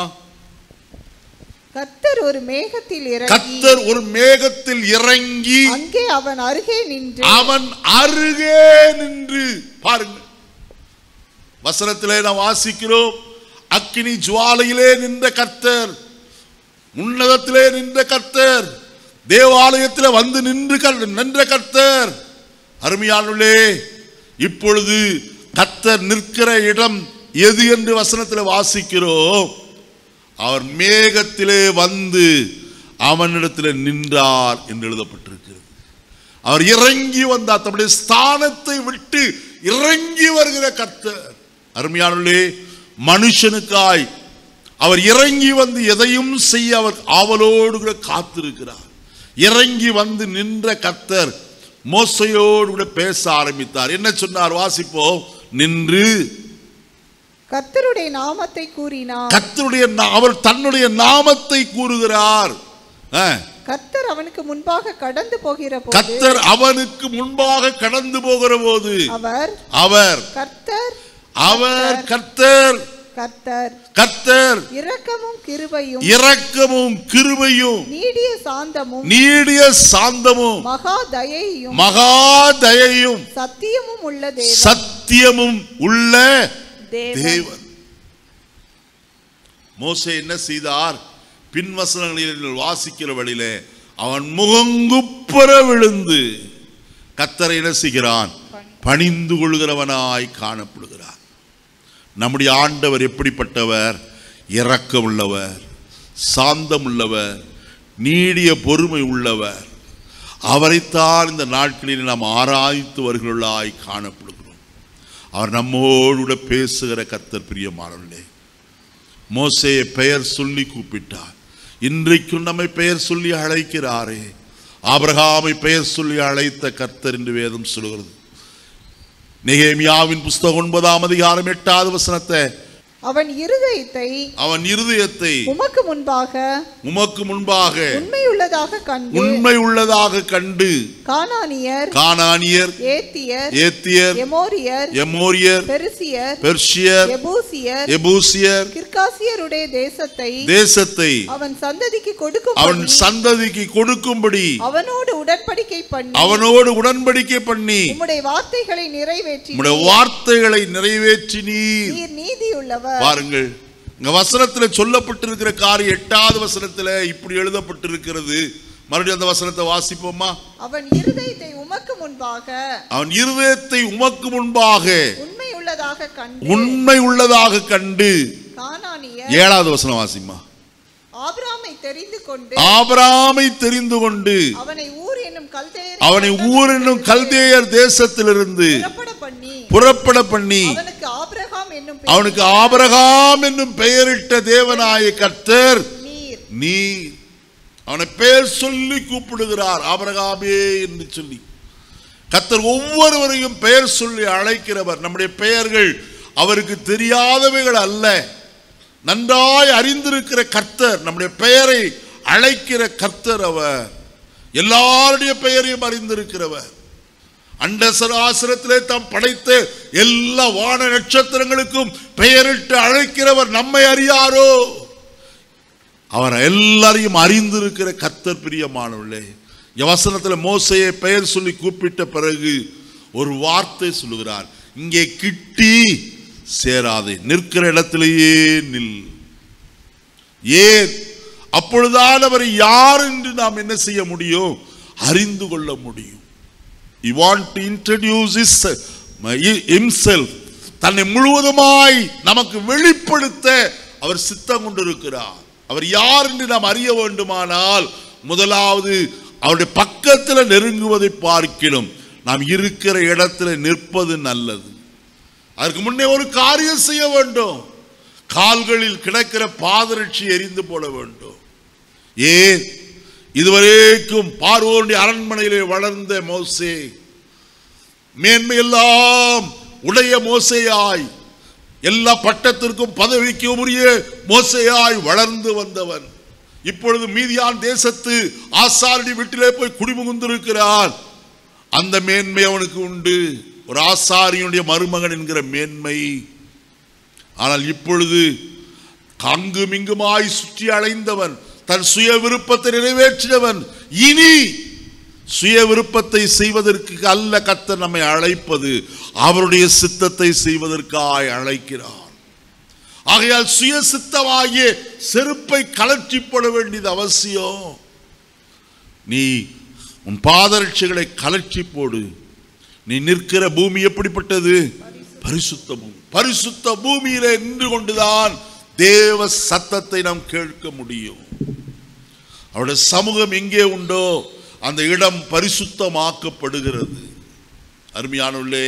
கர்த்தர் ஒரு மேகத்தில் இறங்கி கத்தர் ஒரு மேகத்தில் இறங்கி அங்கே அவன் அருகே நின்று அவன் அருகே நின்று பாருங்க வசனத்திலே நாம் வாசிக்கிறோம் அக்கினி ஜுவாலையிலே நின்ற கர்த்தர் உன்னதத்திலே நின்ற கர்த்தர் தேவாலயத்தில் வந்து நின்று கர்- நின்ற கர்த்தர் அருமையானுள்ளே இப்பொழுது கர்த்தர் நிற்கிற இடம் எது என்று வசனத்தில் வாசிக்கிறோம் அவர் மேகத்திலே வந்து அவனிடத்தில் நின்றார் என்று எழுதப்பட்டிருக்கிறது அவர் இறங்கி வந்தார் தம்முடைய ஸ்தானத்தை விட்டு இறங்கி வருகிற கர்த்தர் அருமையானே மனுஷனுக்காய் அவர் இறங்கி வந்து எதையும் செய்ய அவர் ஆவலோடு கூட காத்திருக்கிறார் இறங்கி வந்து நின்ற கர்த்தர் மோசையோடு கூட பேச ஆரம்பித்தார் என்ன சொன்னார் வாசிப்போம் நின்று கர்த்தருடைய நாமத்தை கூறினார் கர்த்தருடைய நா- அவர் தன்னுடைய நாமத்தை கூறுகிறார் ஆ. கர்த்தர் அவனுக்கு முன்பாக கடந்து போகிற போது கர்த்தர் அவனுக்கு முன்பாக கடந்து போகிற போது அவர் அவர் கர்த்தர் அவர் கர்த்தர் கர்த்தர் கர்த்தர் இரக்கமும் கிருபையும் இரக்கமும் கிருபையும் நீடிய சாந்தமும் நீடிய சாந்தமும் மகா தயையும் மகா தயையும் சத்தியமும் உள்ள தேவன் சத்தியமும் உள்ள தேவன் தேவன் மோசே என்ன செய்தார் பின்வசனங்களில் நீங்கள் வாசிக்கிற வழியிலே அவன் முகங்குப்புற விழுந்து கத்தரை என்ன செய்கிறான் பணிந்து கொள்கிறவனாய் காணப்படுகிறார் நம்முடைய ஆண்டவர் எப்படிப்பட்டவர் இரக்கம் உள்ளவர் சாந்தம் உள்ளவர் நீடிய பொறுமை உள்ளவர் அவரைத்தான் இந்த நாட்களில் நாம் ஆராய்த்து வருகிறவர்களாய் காணப்படுகிறோம் அவர் நம்மோடு கூட பேசுகிற கர்த்தர் பிரியமானவர்களே மோசேயை பெயர் சொல்லி கூப்பிட்டார் இன்றைக்கும் நம்மை பெயர் சொல்லி அழைக்கிறாரே ஆபிரகாமை பெயர் சொல்லி அழைத்த கர்த்தர் என்று வேதம் சொல்கிறது நெகேமியாவின் புஸ்தகம் ஒன்பதாம் அதிகாரம் எட்டாவது வசனத்தை அவன் இருதயத்தை அவன் இருதயத்தை உமக்கு முன்பாக உமக்கு முன்பாக உண்மையுள்ளதாக கண்டு உண்மை உள்ளதாக கண்டு கானானியர் கானானியர் ஏத்தியர் ஏத்தியர் எமோரியர் எமோரியர் பெருசியர் பெர்ஷியர் எபூசியர் எபூசியர் கிர்காசியருடைய தேசத்தை தேசத்தை அவன் சந்ததிக்கு கொடுக்கும் அவன் சந்ததிக்கு கொடுக்கும்படி அவனோடு உடன்படிக்கை பண்ணி அவனோடு உடன்படிக்கை பண்ணி உம்முடைய வார்த்தைகளை நிறைவேற்றி உம்முடைய வார்த்தைகளை நிறைவேற்றி நீர் நீர் நீதியுள்ளவர் பாருங்கள் இங்க வசனத்துல சொல்லப்பட்டிருக்கிற காரியம் எட்டாவது வசனத்துல இப்படி எழுதப்பட்டிருக்கிறது மறுபடியும் அந்த வசனத்தை வாசிப்போமா அவன் இருதயத்தை உமக்கு முன்பாக அவன் இருதயத்தை உமக்கு முன்பாக உண்மையுள்ளதாக கண்டு உண்மை உள்ளதாக கண்டு கானானியர் ஏழாவது வசனம் வாசிமா ஆபிராமை தெரிந்து கொண்டு ஆபிராமை தெரிந்து கொண்டு அவனை ஊர் என்னும் கல்தேயர் அவனை ஊர் என்னும் கல்தேயர் தேசத்திலிருந்து புறப்பட பண்ணி புறப்பட பண்ணி அவனுக்கு ஆபிரகாம் என்னும் பெயர் அவனுக்கு ஆபிரகாம் என்னும் பெயரிட்ட தேவனாய கர்த்தர் நீர் நீ அவனை பெயர் சொல்லி கூப்பிடுகிறார் ஆபிரகாமே என்று சொல்லி கர்த்தர் ஒவ்வொருவரையும் பெயர் சொல்லி அழைக்கிறவர் நம்முடைய பெயர்கள் அவருக்கு தெரியாதவைகள் அல்ல நன்றாய் அறிந்திருக்கிற கர்த்தர் நம்முடைய பெயரை அழைக்கிற கர்த்தர் அவர் எல்லாருடைய பெயரையும் அறிந்திருக்கிறவர் அண்டசராசிரத்திலே தாம் படைத்த எல்லா வான நட்சத்திரங்களுக்கும் பெயரிட்டு அழைக்கிறவர் நம்மை அறியாரோ அவர் எல்லாரையும் அறிந்திருக்கிற கர்த்தர் பிரியமானவர்களே வசனத்தில் மோசையை பெயர் சொல்லி கூப்பிட்ட பிறகு ஒரு வார்த்தை சொல்லுகிறார் இங்கே கிட்டி சேராதே நிற்கிற இடத்திலேயே நில் ஏன் அப்பொழுதுதான் அவர் யார் என்று நாம் என்ன செய்ய முடியும் அறிந்து கொள்ள முடியும் he want to introduce his, himself தன்னை முழுவதுமாய் நமக்கு வெளிப்படுத்த அவர் சித்தம் கொண்டிருக்கிறார் அவர் யார் என்று நாம் அறிய வேண்டுமானால் முதலாவது அவருடைய பக்கத்தில் நெருங்குவதை பார்க்கிலும் நாம் இருக்கிற இடத்துல நிற்பது நல்லது அதற்கு முன்னே ஒரு காரியம் செய்ய வேண்டும் கால்களில் கிடக்கிற பாதரட்சி எரிந்து போட வேண்டும் ஏன் இதுவரைக்கும் பார்வோனுடைய அரண்மனையிலே வளர்ந்த மோசே மேன்மையெல்லாம் உடைய மோசையாய் எல்லா பட்டத்திற்கும் பதவிக்கும் உரிய மோசையாய் வளர்ந்து வந்தவன் இப்பொழுது மீதியான் தேசத்து ஆசாரடி வீட்டிலே போய் குடிமுகுந்திருக்கிறான் அந்த மேன்மை அவனுக்கு உண்டு ஒரு ஆசாரியனுடைய மருமகன் என்கிற மேன்மை ஆனால் இப்பொழுது அங்கும் இங்குமாய் சுற்றி அலைந்தவன் தன் சுய விருப்பத்தை நிறைவேற்றினவன் இனி சுய விருப்பத்தை செய்வதற்கு அல்ல கர்த்தர் நம்மை அழைப்பது அவருடைய சித்தத்தை செய்வதற்காய் அழைக்கிறார் ஆகையால் சுய சித்தமாகிய செருப்பை கலற்றி போட வேண்டியது அவசியம் நீ உன் பாதரட்சிகளை கலற்றி போடு நீ நிற்கிற பூமி எப்படிப்பட்டது பரிசுத்த பூமி பரிசுத்த பூமியிலே நின்று கொண்டுதான் தேவ சத்தத்தை நாம் கேட்க முடியும் அவருடைய சமூகம் எங்கே உண்டோ அந்த இடம் பரிசுத்தமாக்கப்படுகிறது அருமையானுள்ளே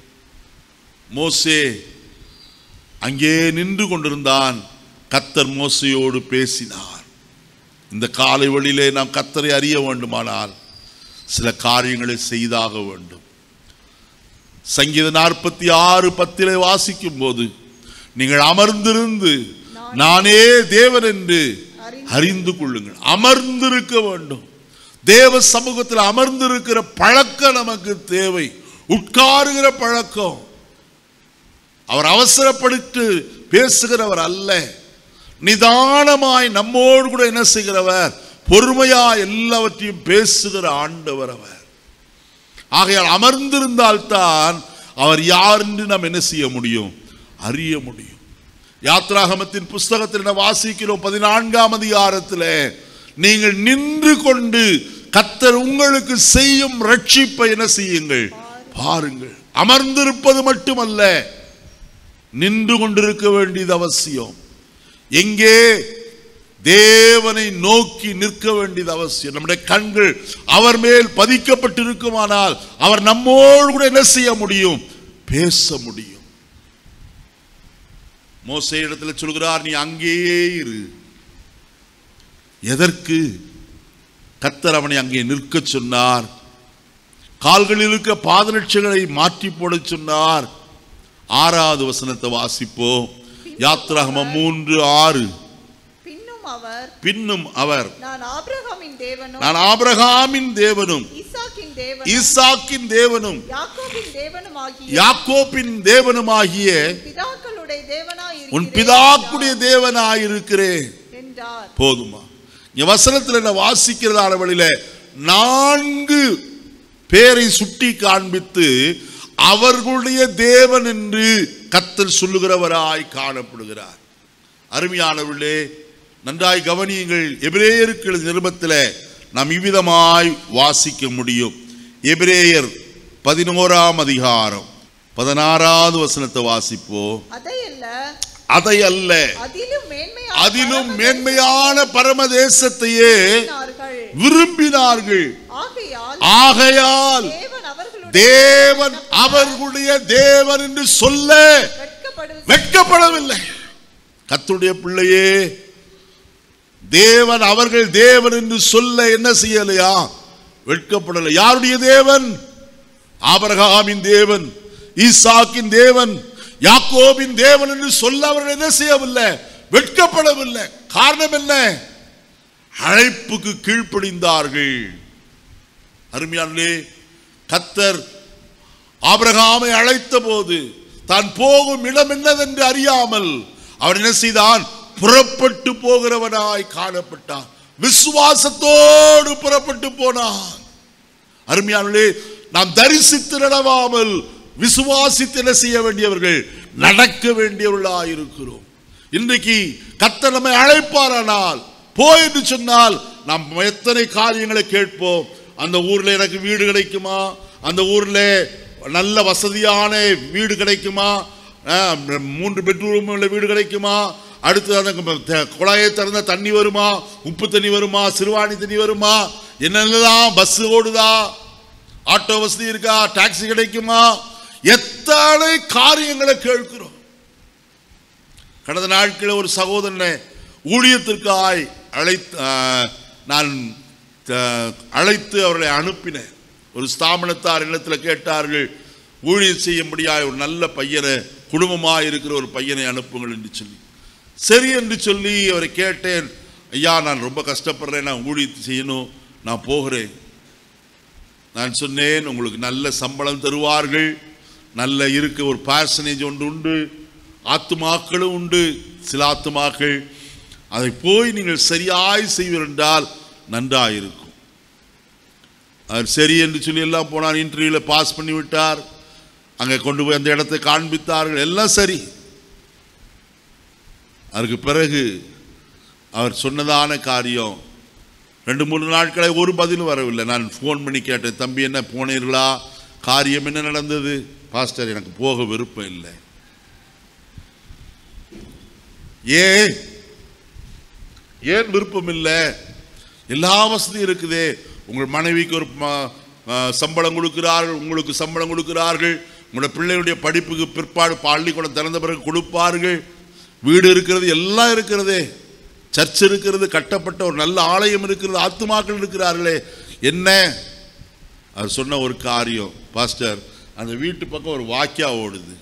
மோசே அங்கே நின்று கொண்டிருந்தான் கத்தர் மோசையோடு பேசினார் இந்த காலை வழியிலே நாம் கத்தரை அறிய வேண்டுமானால் சில காரியங்களை செய்தாக வேண்டும் சங்கீத நாற்பத்தி ஆறு பத்திலே வாசிக்கும் போது நீங்கள் அமர்ந்திருந்து நானே தேவன் என்று அறிந்து கொள்ளுங்கள் அமர்ந்திருக்க வேண்டும் தேவ சமூகத்தில் அமர்ந்திருக்கிற பழக்கம் நமக்கு தேவை உட்காருகிற பழக்கம் அவர் அவசரப்படுத்தி பேசுகிறவர் அல்ல நிதானமாய் நம்மோடு கூட என்ன செய்கிறவர் பொறுமையா எல்லாவற்றையும் பேசுகிற ஆண்டவர் அவர் ஆகையால் அமர்ந்திருந்தால்தான் அவர் யார் என்று நாம் என்ன செய்ய முடியும் அறிய முடியும் யாத்ராகமத்தின் புஸ்தகத்தில் என்ன வாசிக்கிறோம் பதினான்காம் அதிகாரத்தில் நீங்கள் நின்று கொண்டு கத்தர் உங்களுக்கு செய்யும் ரட்சிப்பை என்ன செய்யுங்கள் பாருங்கள் அமர்ந்திருப்பது மட்டுமல்ல நின்று கொண்டிருக்க வேண்டியது அவசியம் எங்கே தேவனை நோக்கி நிற்க வேண்டியது அவசியம் நம்முடைய கண்கள் அவர் மேல் பதிக்கப்பட்டிருக்குமானால் அவர் நம்மோடு கூட என்ன செய்ய முடியும் பேச முடியும் மோசே இடத்துல சொல்கிறார் நீ அங்கேயே இரு எதற்கு கத்தர் அவனை அங்கே நிற்க சொன்னார் கால்களில் இருக்க பாதரட்சங்களை மாற்றி போட சொன்னார் ஆறாவது வசனத்தை வாசிப்போம் யாத்ராகமம் மூன்று ஆறு பின்னும் அவர் பின்னும் அவர் நான் ஆபிரகாமின் தேவனும் நான் ஆபிரகாமின் தேவனும் ஈசாக்கின் தேவனும் ஈசாக்கின் தேவனும் யாக்கோபின் தேவனும் ஆகிய யாக்கோப்பின் தேவனுமாகிய பிதாக்களுடைய தேவனாய் உன் இருக்கிறேன் பிதாக்குடைய தேவனாயிருக்கிறேன் என்றார் போதுமா இங்க வசனத்தில் என்ன வாசிக்கிறதான வழியில நான்கு பேரை சுட்டி காண்பித்து அவர்களுடைய தேவன் என்று கத்தர் சொல்லுகிறவராய் காணப்படுகிறார் அருமையானவர்களே நன்றாய் கவனியுங்கள் எபிரேயருக்கு நிருபத்தில் நாம் இவ்விதமாய் வாசிக்க முடியும் எபிரேயர் பதினோராம் அதிகாரம் பதினாறாவது வசனத்தை வாசிப்போம் அதையல்ல அதை அல்ல அதிலும் மேன்மையான அதிலும் பரம மேன்மையான பரமதேசத்தையே தேவனார்கள். விரும்பினார்கள் ஆகையால் ஆகையால் தேவன் அவர்களுடைய தேவன் அவர்களுடைய தேவன் என்று சொல்ல வெட்கப்படு வெட்கப்படவில்லை கத்துடைய பிள்ளையே தேவன் அவர்கள் தேவன் என்று சொல்ல என்ன செய்யலையா வெட்கப்படலை யாருடைய தேவன் ஆபரகாமின் தேவன் ஈசாக்கின் தேவன் யாக்கோபின் தேவன் என்று சொல்ல அவர்கள் என்ன செய்யவில்லை வெட்கப்படவில்லை காரணம் என்ன அழைப்புக்கு கீழ்ப்படிந்தார்கள் அருமையானே கத்தர் ஆபிரகாமை அழைத்த போது தான் போகும் இடம் என்னதென்று அறியாமல் அவர் என்ன செய்தான் புறப்பட்டு போகிறவனாய் காணப்பட்டான் விசுவாசத்தோடு புறப்பட்டு போனான் அருமையானே நாம் தரிசித்து நடவாமல் விசுவாசித்து என்ன செய்ய வேண்டியவர்கள் நடக்க வேண்டியவர்களாய் இருக்கிறோம் இன்றைக்கு கர்த்தர் நம்மை அழைப்பாரானால் போ என்று சொன்னால் நாம் எத்தனை காரியங்களை கேட்போம் அந்த ஊர்ல எனக்கு வீடு கிடைக்குமா அந்த ஊர்ல நல்ல வசதியான வீடு கிடைக்குமா அஹ், மூன்று பெட்ரூம் உள்ள வீடு கிடைக்குமா அடுத்து அந்த த- குழாயை திறந்த தண்ணி வருமா உப்பு தண்ணி வருமா சிறுவாணி தண்ணி வருமா என்னென்னலாம் பஸ் ஓடுதா ஆட்டோ வசதி இருக்கா டாக்ஸி கிடைக்குமா எத்தனை காரியங்களை கேட்கிறோம் கடந்த நாட்களில் ஒரு சகோதரனை ஊழியத்திற்காய் அழைத்து ஆ, நான் ஆ, அழைத்து அவர்களை அனுப்பினேன் ஒரு ஸ்தாபனத்தார் இடத்துல கேட்டார்கள் ஊழியம் செய்யும்படியாய் ஒரு நல்ல பையனை குடும்பமாக இருக்கிற ஒரு பையனை அனுப்புங்கள் என்று சொல்லி சரி என்று சொல்லி அவரை கேட்டேன் ஐயா நான் ரொம்ப கஷ்டப்படுறேன் நான் ஊழியத்தை செய்யணும் நான் போகிறேன் நான் சொன்னேன் உங்களுக்கு நல்ல சம்பளம் தருவார்கள் நல்ல இருக்க ஒரு பேர்சனேஜ் ஒன்று உண்டு ஆத்துமாக்களும் உண்டு சில ஆத்துமாக்கள் அதை போய் நீங்கள் சரியாய் செய்வீர் என்றால் நன்றாயிருக்கும் அவர் சரி என்று சொல்லி எல்லாம் போனார் இன்டர்வியூவில் பாஸ் பண்ணி விட்டார் அங்கே கொண்டு போய் அந்த இடத்தை காண்பித்தார்கள் எல்லாம் சரி அதற்கு பிறகு அவர் சொன்னதான காரியம் ரெண்டு மூணு நாட்களை ஒரு பதிலும் வரவில்லை நான் ஃபோன் பண்ணி கேட்டேன் தம்பி என்ன போனீர்களா காரியம் என்ன நடந்தது பாஸ்டர் எனக்கு போக விருப்பம் இல்லை ஏன் ஏன் விருப்பம் இல்லை எல்லா வசதியும் இருக்குதே உங்கள் மனைவிக்கு ஒரு ம- ம- சம்பளம் கொடுக்கிறார்கள் உங்களுக்கு சம்பளம் கொடுக்கிறார்கள் உங்களோட பிள்ளைகளுடைய படிப்புக்கு பிற்பாடு பள்ளிக்கூடம் திறந்த பிறகு கொடுப்பார்கள் வீடு இருக்கிறது எல்லாம் இருக்கிறதே சர்ச் இருக்கிறது கட்டப்பட்ட ஒரு நல்ல ஆலயம் இருக்கிறது ஆத்துமாக்கள் இருக்கிறார்களே என்ன அவர் சொன்ன ஒரு காரியம் பாஸ்டர் அந்த வீட்டு பக்கம் ஒரு வாக்கியா ஓடுது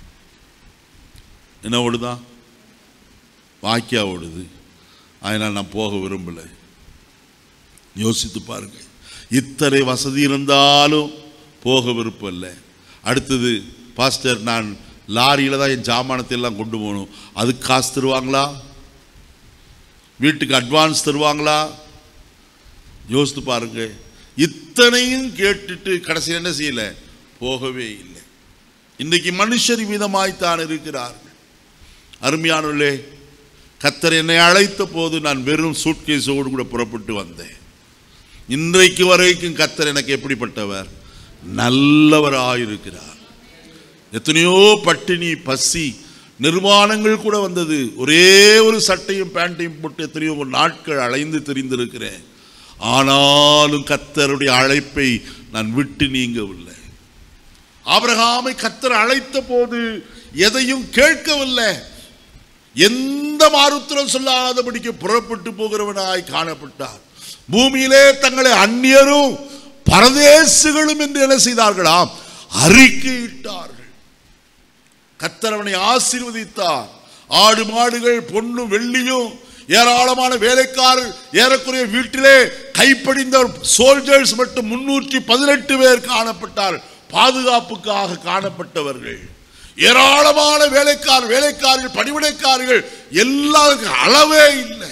என்ன ஓடுதான் வாக்கியா ஓடுது அதனால் நான் போக விரும்பலை யோசித்து பாருங்க இத்தனை வசதி இருந்தாலும் போக விருப்பம் இல்லை அடுத்தது பாஸ்டர் நான் லாரியில் தான் என் ஜாமானத்தை எல்லாம் கொண்டு போகணும் அதுக்கு காசு தருவாங்களா வீட்டுக்கு அட்வான்ஸ் தருவாங்களா யோசித்து பாருங்க இத்தனையும் கேட்டுட்டு கடைசியில் என்ன செய்யல போகவே இல்லை இன்றைக்கு மனுஷர் விதமாய்த்தான் இருக்கிறார்கள் அருமையானவர்களே கத்தர் என்னை அழைத்த போது நான் வெறும் சூட்கேஸோடு கூட புறப்பட்டு வந்தேன் இன்றைக்கு வரைக்கும் கத்தர் எனக்கு எப்படிப்பட்டவர் நல்லவராயிருக்கிறார் எத்தனையோ பட்டினி பசி நிர்மாணங்கள் கூட வந்தது ஒரே ஒரு சட்டையும் பேண்ட்டையும் போட்டு எத்தனையோ நாட்கள் அலைந்து தெரிந்திருக்கிறேன் ஆனாலும் கத்தருடைய அழைப்பை நான் விட்டு நீங்கவில்லை ஆபிரகாமை கத்தர் அழைத்த போது எதையும் கேட்கவில்லை எந்த மாறுத்திரம் சொல்லாதபடிக்கு புறப்பட்டு போகிறவனாய் காணப்பட்டார் பூமியிலே தங்களை அந்நியரும் பரதேசிகளும் என்று என்ன செய்தார்களாம் அறிக்கையிட்டார்கள் கத்தர் அவனை ஆசீர்வதித்தார் ஆடு மாடுகள் பொன்னும் வெள்ளியும் ஏராளமான வேலைக்காரர் ஏறக்குறைய வீட்டிலே கைப்படிந்த சோல்ஜர்ஸ் மட்டும் முன்னூற்றி பதினெட்டு பேர் காணப்பட்டார் பாதுகாப்புக்காக காணப்பட்டவர்கள் ஏராளமான வேலைக்காரர் வேலைக்காரர்கள் பணிவிடைக்காரர்கள் எல்லாருக்கும் அளவே இல்லை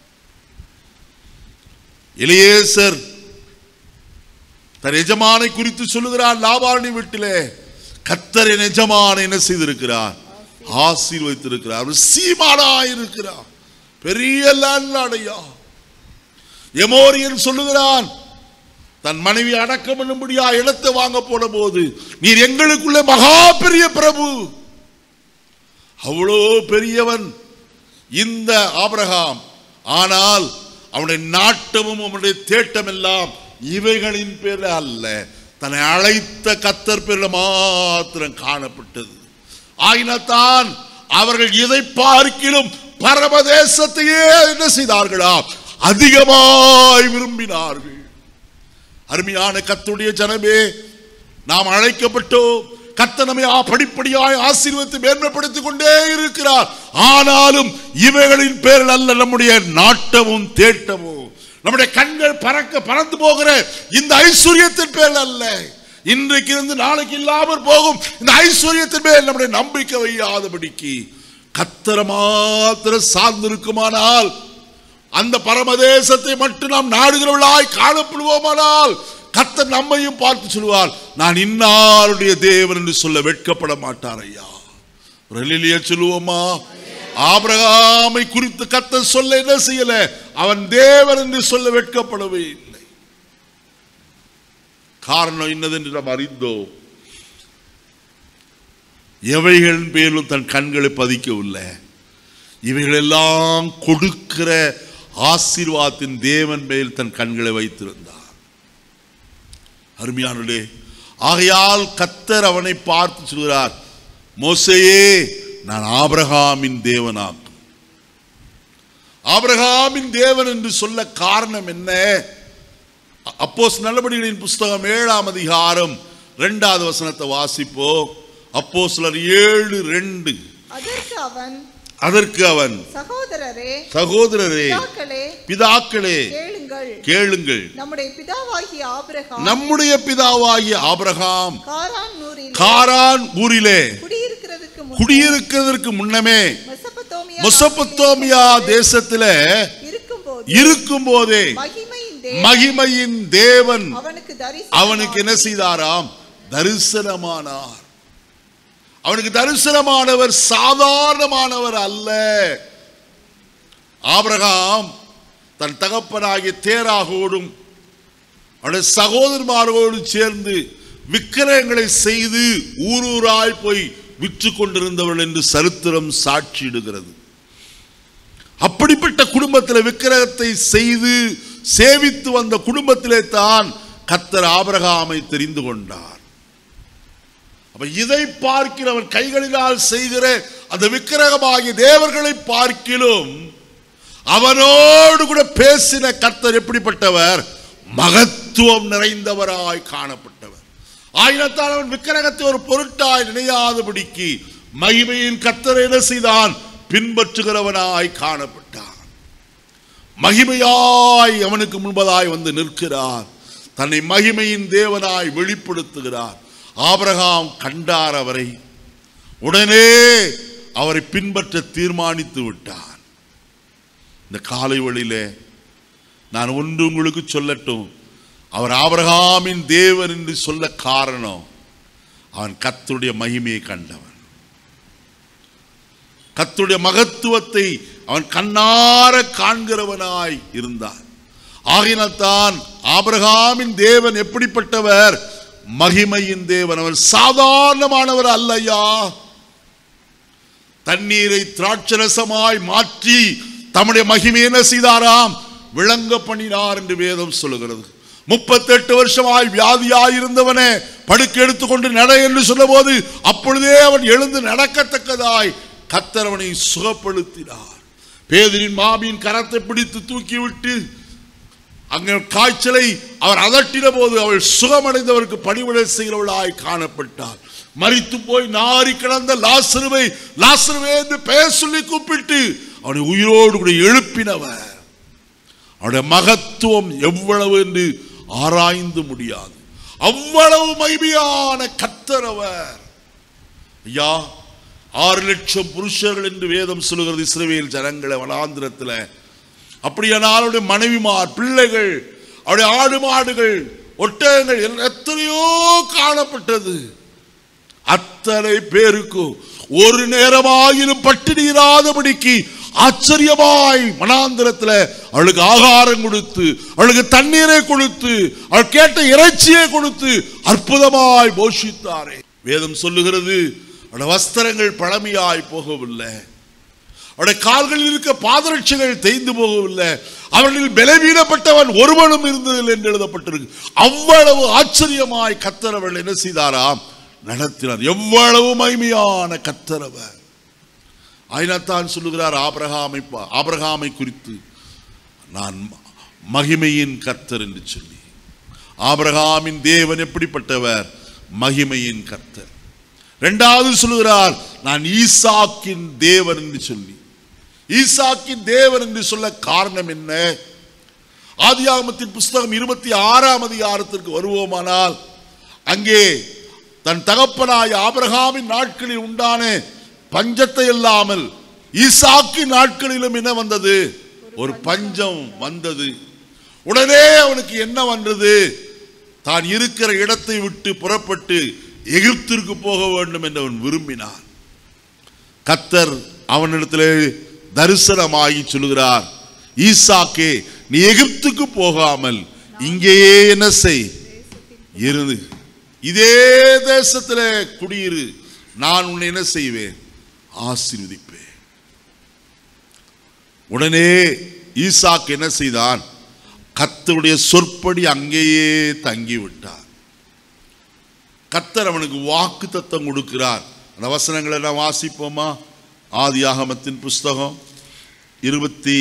எலியேசர் தன் எஜமானை குறித்து சொல்லுகிறார் லாபாரணி வீட்டிலே கத்தர் என் எஜமானை என்ன செய்திருக்கிறார் ஆசீர்வதித்திருக்கிறார் அவர் சீமானாய் இருக்கிறார் பெரிய லேண்ட்லாடையா எமோரியன் சொல்லுகிறான் தன் மனைவி அடக்கம் பண்ணும்படியா இடத்தை வாங்க போன போது நீர் எங்களுக்குள்ளே மகா பெரிய பிரபு அவ்வளோ பெரியவன் இந்த ஆபிரகாம் ஆனால் அவனுடைய நாட்டமும் அவனுடைய தேட்டம் எல்லாம் இவைகளின் பேர் அல்ல தன்னை அழைத்த கத்தர் பேரில் மாத்திரம் காணப்பட்டது ஆயினத்தான் அவர்கள் இதை பார்க்கிலும் பரமதேசத்தையே என்ன செய்தார்களா அதிகமாய் விரும்பினார்கள் அருமையான கத்துடைய ஜனமே நாம் அழைக்கப்பட்டோம் கத்த நம்மை ஆ- படிப்படியாய் ஆசீர்வதித்து மேன்மைப்படுத்திக் கொண்டே இருக்கிறார் ஆனாலும் இவைகளின் பேரில் அல்ல நம்முடைய நாட்டமும் தேட்டமும் நம்முடைய கண்கள் பறக்க பறந்து போகிற இந்த ஐஸ்வர்யத்தின் பேரில் அல்ல இன்றைக்கு இருந்து நாளைக்கு இல்லாமல் போகும் இந்த ஐஸ்வர்யத்தின் மேல் நம்முடைய நம்பிக்கை வையாதபடிக்கு கத்தர மாத்திரம் சார்ந்திருக்குமானால் அந்த பரமதேசத்தை மட்டும் நாம் நாடுகிறவர்களாய் காணப்படுவோமானால் கர்த்தர் நம்மையும் பார்த்து சொல்லுவார் நான் இன்னாருடைய தேவன் என்று சொல்ல வெட்கப்பட மாட்டார் ஐயா ஒரு அல்லேலூயா சொல்லுவோமா ஆபிரகாமை குறித்து கர்த்தர் சொல்ல என்ன செய்யல அவன் தேவன் என்று சொல்ல வெட்கப்படவே இல்லை காரணம் என்னதென்று நாம் அறிந்தோம் எவைகளின் பேரிலும் தன் கண்களை பதிக்கவில்லை இவைகளெல்லாம் கொடுக்கிற ஆசீர்வாதத்தின் தேவன் மேல் தன் கண்களை வைத்திருந்தார் அருமையானே ஆகையால் கத்தர் அவனை பார்த்து சொல்கிறார் மோசையே நான் ஆபிரகாமின் தேவனாகும் ஆபிரகாமின் தேவன் என்று சொல்ல காரணம் என்ன அப்போஸ் நல்லபடிகளின் புஸ்தகம் ஏழாம் அதிகாரம் இரண்டாவது வசனத்தை வாசிப்போ அப்போ சிலர் ஏழு ரெண்டு அதற்கு அவன் அதற்கு அவன் சகோதரரே சகோதரரே பிதாக்களே பிதாக்களே கேளுங்கள் கேளுங்கள் நம்முடைய பிதாவாகிய ஆபிரகாம் நம்முடைய பிதாவாகிய ஆபிரகாம் காரான் நூரில் காரான் ஊரிலே குடியிருக்கிறதுக்கு முன்னே குடியிருக்கிறதற்கு முன்னமே மெசபத்தோமியா மொசபத்தோமியா தேசத்துல இருக்கும்போது இருக்கும் போதே மகிமையின் தேவன் மகிமையின் தேவன் அவனுக்கு தரிசனம் அவனுக்கு என்ன செய்தாராம் தரிசனமானார் அவனுக்கு தரிசனமானவர் சாதாரணமானவர் அல்ல ஆபிரகாம் தன் தகப்பனாகிய தேராகோடும் அவனுடைய சகோதரமாரோடு சேர்ந்து விக்கிரகங்களை செய்து ஊரூராய் போய் விற்று கொண்டிருந்தவள் என்று சரித்திரம் சாட்சியிடுகிறது அப்படிப்பட்ட குடும்பத்தில் விக்கிரகத்தை செய்து சேவித்து வந்த குடும்பத்திலே தான் கத்தர் ஆபிரகாமை தெரிந்து கொண்டார் அப்ப இதை பார்க்கிறவன் கைகளினால் செய்கிற அந்த விக்கிரகமாகிய தேவர்களை பார்க்கிலும் அவனோடு கூட பேசின கர்த்தர் எப்படிப்பட்டவர் மகத்துவம் நிறைந்தவராய் காணப்பட்டவர் ஆயினத்தால் அவன் விக்கிரகத்தை ஒரு பொருட்டாய் நினையாதபடிக்கு மகிமையின் கர்த்தரை என்ன செய்தான் பின்பற்றுகிறவனாய் காணப்பட்டான் மகிமையாய் அவனுக்கு முன்பதாய் வந்து நிற்கிறார் தன்னை மகிமையின் தேவனாய் வெளிப்படுத்துகிறார் ஆபிரகாம் கண்டார் அவரை உடனே அவரை பின்பற்ற தீர்மானித்து விட்டார் இந்த காலை வழியிலே நான் ஒன்று உங்களுக்கு சொல்லட்டும் அவர் ஆபிரகாமின் தேவன் என்று சொல்ல காரணம் அவன் கர்த்தருடைய மகிமையை கண்டவன் கர்த்தருடைய மகத்துவத்தை அவன் கண்ணார காண்கிறவனாய் இருந்தான் ஆகினால்தான் ஆபிரகாமின் தேவன் எப்படிப்பட்டவர் மகிமையின் தேவன் அவர் சாதாரணமானவர் அல்லையா தண்ணீரை திராட்சரசமாய் மாற்றி தம்முடைய மகிமை என்ன செய்தாராம் விளங்க பண்ணினார் என்று வேதம் சொல்லுகிறது முப்பத்தெட்டு வருஷமாய் வியாதியாய் இருந்தவனே படுக்க எடுத்துக்கொண்டு நட என்று சொன்னபோது அப்பொழுதே அவன் எழுந்து நடக்கத்தக்கதாய் கத்தர் அவனை சுகப்படுத்தினார் பேதரின் மாமியின் கரத்தை பிடித்து தூக்கிவிட்டு அங்கே காய்ச்சலை அவர் அதட்டின போது அவள் சுகமடைந்தவருக்கு பணிவிடை செய்கிறவளாய் காணப்பட்டார் மரித்து போய் நாரி கிடந்த லாசருவை லாசருவே என்று பெயர் சொல்லி கூப்பிட்டு அவனை உயிரோடு கூட எழுப்பினவர் அவருடைய மகத்துவம் எவ்வளவு என்று ஆராய்ந்து முடியாது அவ்வளவு மகிமையான கத்தரவர் ஐயா ஆறு லட்சம் புருஷர்கள் என்று வேதம் சொல்லுகிறது இஸ்ரவேல் ஜனங்களை வனாந்திரத்தில் அப்படியானால் அவருடைய மனைவிமார் பிள்ளைகள் அவருடைய ஆடு மாடுகள் ஒட்டகங்கள் எல்லாம் எத்தனையோ காணப்பட்டது அத்தனை பேருக்கும் ஒரு நேரமாயிலும் பட்டினி இராதபடிக்கு ஆச்சரியமாய் மனாந்திரத்தில் அவளுக்கு ஆகாரம் கொடுத்து அவளுக்கு தண்ணீரை கொடுத்து அவள் கேட்ட இறைச்சியை கொடுத்து அற்புதமாய் போஷித்தாரே வேதம் சொல்லுகிறது அவளுடைய வஸ்திரங்கள் பழமையாய் போகவில்லை அவருடைய கால்களில் இருக்க பாதரட்சைகள் தேய்ந்து போகவில்லை அவர்களில் பலவீனப்பட்டவன் ஒருவனும் இருந்ததில்லை என்று எழுதப்பட்டிருக்கு அவ்வளவு ஆச்சரியமாய் கத்தரவள் என்ன செய்தாராம் நடத்தினார் எவ்வளவு மகிமையான கத்தரவர் ஆயினத்தான் சொல்லுகிறார் ஆபிரகாமை பா- ஆபிரகாமை குறித்து நான் ம- மகிமையின் கர்த்தர் என்று சொல்லி ஆபிரகாமின் தேவன் எப்படிப்பட்டவர் மகிமையின் கர்த்தர் இரண்டாவது சொல்லுகிறார் நான் ஈசாக்கின் தேவன் என்று சொல்லி ஈசாக்கின் தேவன் என்று சொல்ல காரணம் என்ன ஆதியாகமத்தின் புஸ்தகம் இருபத்தி ஆறாம் அதிகாரத்திற்கு வருவோமானால் அங்கே தன் தகப்பனாய் ஆபிரகாமின் நாட்களில் உண்டான பஞ்சத்தை இல்லாமல் ஈசாக்கின் நாட்களிலும் என்ன வந்தது ஒரு பஞ்சம் வந்தது உடனே அவனுக்கு என்ன வந்தது தான் இருக்கிற இடத்தை விட்டு புறப்பட்டு எகிப்திற்கு போக வேண்டும் என்று அவன் விரும்பினான் கத்தர் அவனிடத்திலே தரிசனமாகி சொல்லுகிறார் ஈசாக்கே நீ எகிப்துக்கு போகாமல் இங்கேயே என்ன செய் இருந்து இதே தேசத்திலே குடியிரு நான் உன்னை என்ன செய்வேன் ஆசீர்வதிப்பேன் உடனே ஈசாக்கு என்ன செய்தான் கர்த்தருடைய சொற்படி அங்கேயே தங்கி விட்டார் கர்த்தர் அவனுக்கு வாக்கு தத்தம் கொடுக்கிறார் அந்த வசனங்களை நான் வாசிப்போமா ஆதியாகமத்தின் புஸ்தகம் இருபத்தி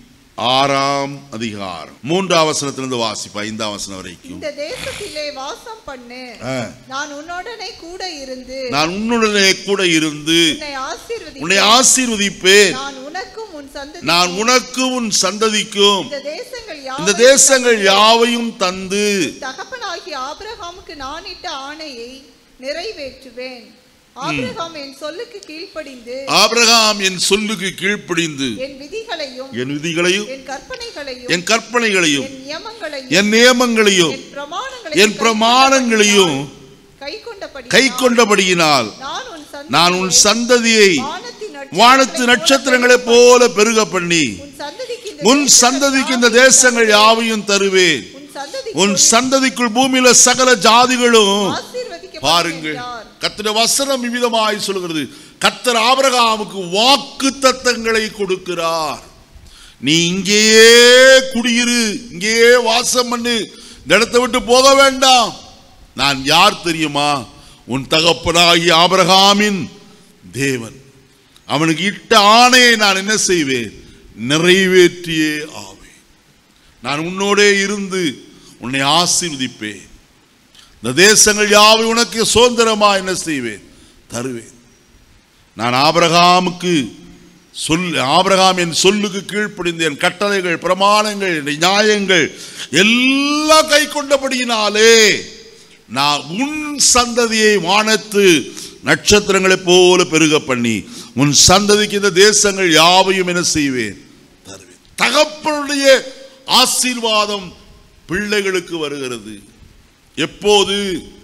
ஆறாம் அதிகாரம் மூன்றாம் வசனத்திலிருந்து வாசிப்பா ஐந்தாம் வசனம் வரைக்கும் இந்த தேசத்திலே வாசம் பண்ணு ஆ. நான் உன்னுடனே கூட இருந்து நான் உன்னுடனே கூட இருந்து உன்னை ஆசீர்வதி உன்னை ஆசீர்வதிப்பேன் நான் உனக்கும் உன் சந்ததி நான் உனக்கு உன் சந்ததிக்கும் இந்த தேசங்கள் இந்த யாவையும் தேசங்கள் யாவையும் தந்து தகப்பனாகிய ஆபிரகாமுக்கு நான் இட்ட ஆணையை நிறைவேற்றுவேன் ஆபிரகாம் என் சொல்லுக்கு கீழ்ப்படிந்து ஆபிரகாம் என் சொல்லுக்கு கீழ்ப்படிந்து என் விதிகளையும் என் விதிகளையும் என் கற்பனைகளையும் என் கற்பனைகளையும் என் நியமங்களையும் என் நியமங்களையும் என் பிரமாணங்களையும் என் பிரமாணங்களையும் கை கொண்டபடி கை கொண்டபடியினால் நான் உன் சந்ததியை நான் உன் சந்ததியை வானத்தின் வானத்து நட்சத்திரங்களைப் போல பெருக பண்ணி உன் சந்ததிக்கு இந்த உன் தேசங்கள் சந்ததிக்கு இந்த யாவையும் தேசங்கள் யாவையும் தருவேன் உன் சந்ததிக்கு உன் சந்ததிக்குள் பூமியில சகல ஜாதிகளும் ஆசீர்வதிக்கப்படும் பாருங்கள் என்றார். கர்த்தருடைய வசனம் இவ்விதமாய் சொல்கிறது கர்த்தர் ஆபிரகாமுக்கு வாக்கு தத்தங்களை கொடுக்கிறார் நீ இங்கேயே குடியிரு இங்கேயே வாசம் பண்ணு இந்த இடத்தை விட்டு போக வேண்டாம் நான் யார் தெரியுமா உன் தகப்பனாகி ஆபிரகாமின் தேவன் அவனுக்கு இட்ட ஆணையை நான் என்ன செய்வேன் நிறைவேற்றியே ஆவேன் நான் உன்னோடே இருந்து உன்னை ஆசீர்வதிப்பேன் இந்த தேசங்கள் யாவை உனக்கு சுதந்திரமா என்ன செய்வேன் தருவேன் நான் ஆபிரகாமுக்கு சொல் ஆபிரகாம் என் சொல்லுக்கு கீழ்ப்படிந்து என் கட்டளைகள் பிரமாணங்கள் என் நியாயங்கள் எல்லாம் கை கொண்டபடியினாலே நான் உன் சந்ததியை வானத்து நட்சத்திரங்களைப் போல பெருக பண்ணி உன் சந்ததிக்கு இந்த தேசங்கள் யாவையும் என்ன செய்வேன் தருவேன் தகப்பனுடைய ஆசீர்வாதம் பிள்ளைகளுக்கு வருகிறது எப்போது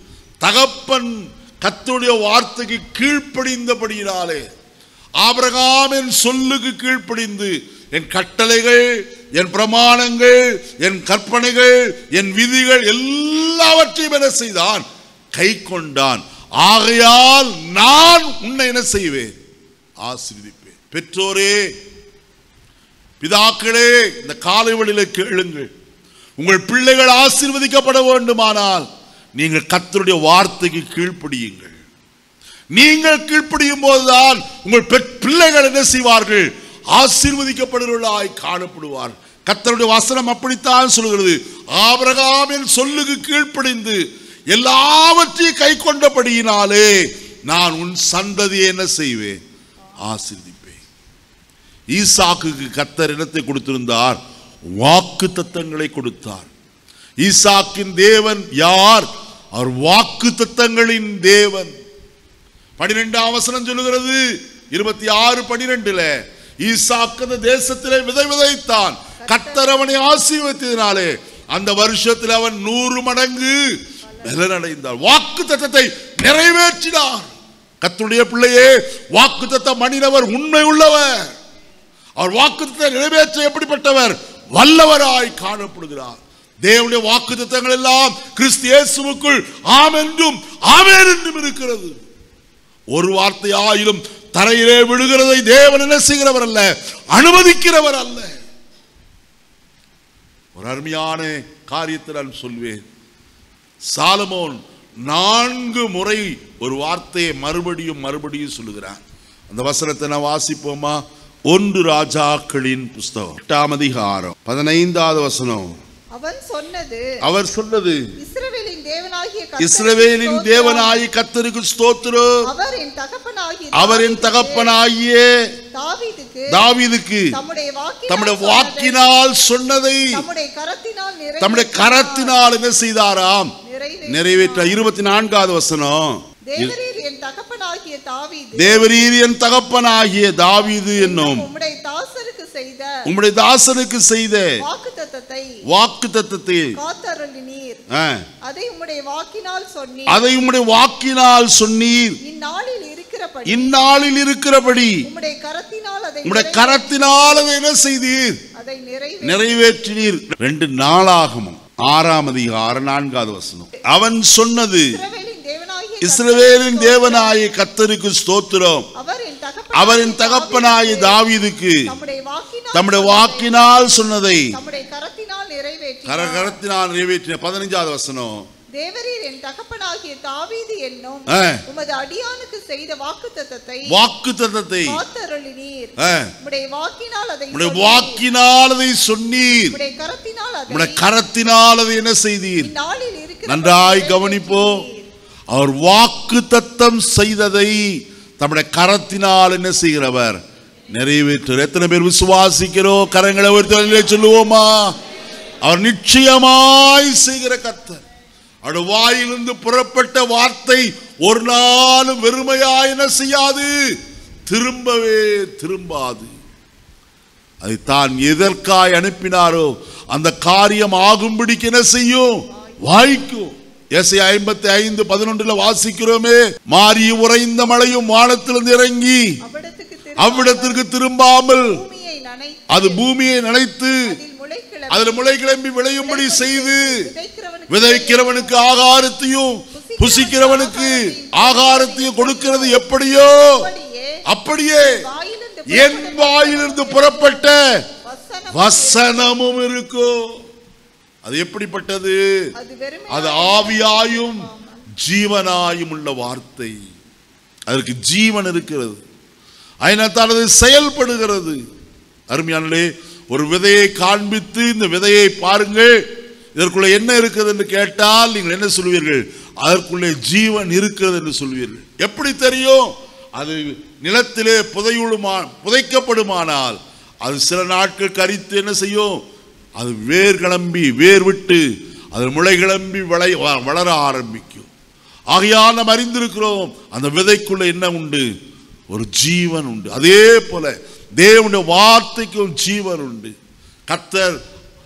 தகப்பன் கர்த்தருடைய வார்த்தைக்கு கீழ்ப்படிந்தபடியினாலே ஆபிரகாம் என் சொல்லுக்கு கீழ்ப்படிந்து என் கட்டளைகள் என் பிரமாணங்கள் என் கற்பனைகள் என் விதிகள் எல்லாவற்றையும் என்ன செய்தான் கை கொண்டான் ஆகையால் நான் உன்னை என்ன செய்வேன் ஆசீர்வதிப்பேன் பெற்றோரே பிதாக்களே இந்த காலை வழியில கேளுங்கள் உங்கள் பிள்ளைகள் ஆசீர்வதிக்கப்பட வேண்டுமானால் நீங்கள் கர்த்தருடைய வார்த்தைக்கு கீழ்ப்படியுங்கள் நீங்கள் கீழ்ப்படியும் போதுதான் உங்கள் பெற்- பிள்ளைகள் என்ன செய்வார்கள் ஆசீர்வதிக்கப்படுகிறவர்களாய் காணப்படுவார் கர்த்தருடைய வசனம் அப்படித்தான் சொல்கிறது ஆபிரகாமின் சொல்லுக்கு கீழ்ப்படிந்து எல்லாவற்றையும் கை கொண்டபடியினாலே நான் உன் சந்ததியை என்ன செய்வேன் ஆசீர்வதிப்பேன் ஈசாக்குக்கு கத்தர் இடத்தை கொடுத்திருந்தார் வாக்கு தத்தங்களை கொடுத்தார் ஈசாக்கின் தேவன் யார் அவர் வாக்கு தத்தங்களின் தேவன் பனிரெண்டாம் வசனம் சொல்லுகிறது இருபத்தி ஆறு பனிரெண்டுல ஈசாக்கு அந்த தேசத்திலே விதை விதைத்தான் கத்தர் அவனை ஆசீர்வதித்ததினாலே அந்த வருஷத்தில் அவன் நூறு மடங்கு பலனடைந்தார் வாக்கு தத்தத்தை நிறைவேற்றினார் கத்துடைய பிள்ளையே வாக்கு தத்த மனிதவர் உண்மை உள்ளவர் அவர் வாக்குத்தத்தை நிறைவேற்ற எப்படிப்பட்டவர் வல்லவராய் காணப்படுகிறார் தேவனுடைய வாக்குத்தத்தங்கள் எல்லாம் கிறிஸ்து இயேசுவுக்குள் ஆம் என்றும் ஆமென் என்றும் இருக்கிறது ஒரு வார்த்தை ஆயிலும் தரையிலே விழுகிறதை தேவன் என்ன செய்கிறவர் அல்ல அனுமதிக்கிறவர் அல்ல ஒரு அருமையான காரியத்தை நான் சொல்வேன் சாலமோன் நான்கு முறை ஒரு வார்த்தையை மறுபடியும் மறுபடியும் சொல்லுகிறார் அந்த வசனத்தை நான் வாசிப்போமா ஒன்று ராஜாக்களின் புஸ்தகம் எட்டாம் அதிகாரம் பதினைந்தாவது வசனம் அவன் சொன்னது அவர் சொன்னது இஸ்ரவேலின் தேவனாகிய கர்த்தருக்கு இஸ்ரவேலின் ஸ்தோத்திரம். தேவனாய் கத்தருக்கு ஸ்தோத்திரம் அவர் என் தகப்பனாகிய அவர் என் தாவீதுக்கு- தகப்பனாகிய தாவீதுக்கு தாவீதுக்கு தம்முடைய வாக்கினால் தம்முடைய சொன்னதை, வாக்கினால் சொன்னதை தம்முடைய கரத்தினால் நிறைவேற்றினார். தம்முடைய கரத்தினால் என்ன செய்தாராம் நிறைவேற்றினார். நிறைவேற்ற இருபத்தி நான்காவது வசனம் தேவரீர் என் தகப்பனாகிய தாவீது தேவரீர் என் தகப்பனாகிய தாவீது என்னும் உம்முடைய தாசருக்கு செய்த உம்முடைய தாசனுக்கு செய்த வாக்குத்தத்தத்தை வாக்கு தத்தத்தை காத்தருளினீர் அதை உம்முடைய வாக்கினால் சொன்னீர் அதை உம்முடைய வாக்கினால் சொன்னீர் இந்நாளில் இருக்கிறபடி இந்நாளில் இருக்கிறபடி உம்முடைய கரத்தினால் அதை உம்முடைய நிறைவே- கரத்தினால் அதை என்ன செய்தீர் அதை நிறைவே நிறைவேற்றினீர் ரெண்டு நாளாகமும் ஆறாம் அதிகாரம் நான்காவது வசனம் அவன் சொன்னது இஸ்ரவேலின் தேவனாகிய இஸ்ரவேலின் கர்த்தருக்கு தேவனாய கத்தருக்கு ஸ்தோத்திரம் அவர் என் அவரின் தகப்பனாய தாவீதுக்கு தம்முடைய வாக்கினால் தம்முடைய சொன்னதை வாக்கினால் சொன்னதை தம்முடைய கரத்தினால் நிறைவேற்றினார் கரகரத்தினால் நிறைவேற்றின பதினைஞ்சாவது வசனம் தேவரீர் என் தகப்பனாகிய தாவீது என்னும் ஆ. உமது அடியானுக்கு செய்த வாக்குத்தத்தத்தை வாக்கு தத்தத்தை காத்தருளினீர் ஆ, உம்முடைய வாக்கினால் அதை உம்முடைய சொன்னீர். வாக்கினால் அதை சொன்னீர் உம்முடைய கரத்தினால் உம்முடைய அதை கரத்தினால் அதை என்ன செய்தீர் இந்நாளில் இருக்கிற நன்றாய் கவனிப்போம் அவர் வாக்கு தத்தம் செய்ததை தம்முடைய கரத்தினால் என்ன செய்கிறவர் நிறைவேற்று எத்தனை பேர் விசுவாசிக்கிறோம் கரங்களை ஒரு தொழிலே சொல்லுவோமா அவர் நிச்சயமாய் செய்கிற கர்த்தர் அவருடைய வாயிலிருந்து புறப்பட்ட வார்த்தை ஒரு நாளும் வெறுமையாய் என்ன செய்யாது திரும்பவே திரும்பாது அதை தான் எதற்காய் அனுப்பினாரோ அந்த காரியம் ஆகும்படிக்கு என்ன செய்யும் வாய்க்கும் எஸ்ஐ ஐம்பத்தி ஐந்து பதினொன்றுல வாசிக்கிறோமே மாறி உறைந்த மழையும் வானத்திலிருந்து இறங்கி அவ்விடத்துக்கு திரும்ப அவ்விடத்திற்கு திரும்பாமல் பூமியை நனைத்து அது பூமியை நினைத்து அதில் முளை கிளம்பி அதில் முளை கிளம்பி விளையும்படி செய்து விதைக்கிறவனுக்கு விதைக்கிறவனுக்கு ஆகாரத்தையும் புசிக்கிறவனுக்கு ஆகாரத்தையும் கொடுக்கிறது எப்படியோ அப்படியே அப்படியே வாயிலிருந்து என் வாயிலிருந்து புறப்பட்ட வசனம் வசனமும் இருக்கும் அது எப்படிப்பட்டது அது வெறுமை அது ஆவியாயும் ஜீவனாயும் உள்ள வார்த்தை அதற்கு ஜீவன் இருக்கிறது அதனால் அது செயல்படுகிறது அருமையானே ஒரு விதையை காண்பித்து இந்த விதையை பாருங்கள் இதற்குள்ள என்ன இருக்கிறது என்று கேட்டால் நீங்கள் என்ன சொல்வீர்கள் அதற்குள்ளே ஜீவன் இருக்கிறது என்று சொல்வீர்கள் எப்படி தெரியும் அது நிலத்திலே புதையுடுமா புதைக்கப்படுமானால் அது சில நாட்கள் கரித்து என்ன செய்யும் அது வேர் கிளம்பி வேர் விட்டு அது முளை கிளம்பி வளை வ- வளர ஆரம்பிக்கும் ஆகையால் நாம் அறிந்திருக்கிறோம் அந்த விதைக்குள்ள என்ன உண்டு ஒரு ஜீவன் உண்டு அதே போல தேவனுடைய வார்த்தைக்கும் ஜீவன் உண்டு கர்த்தர்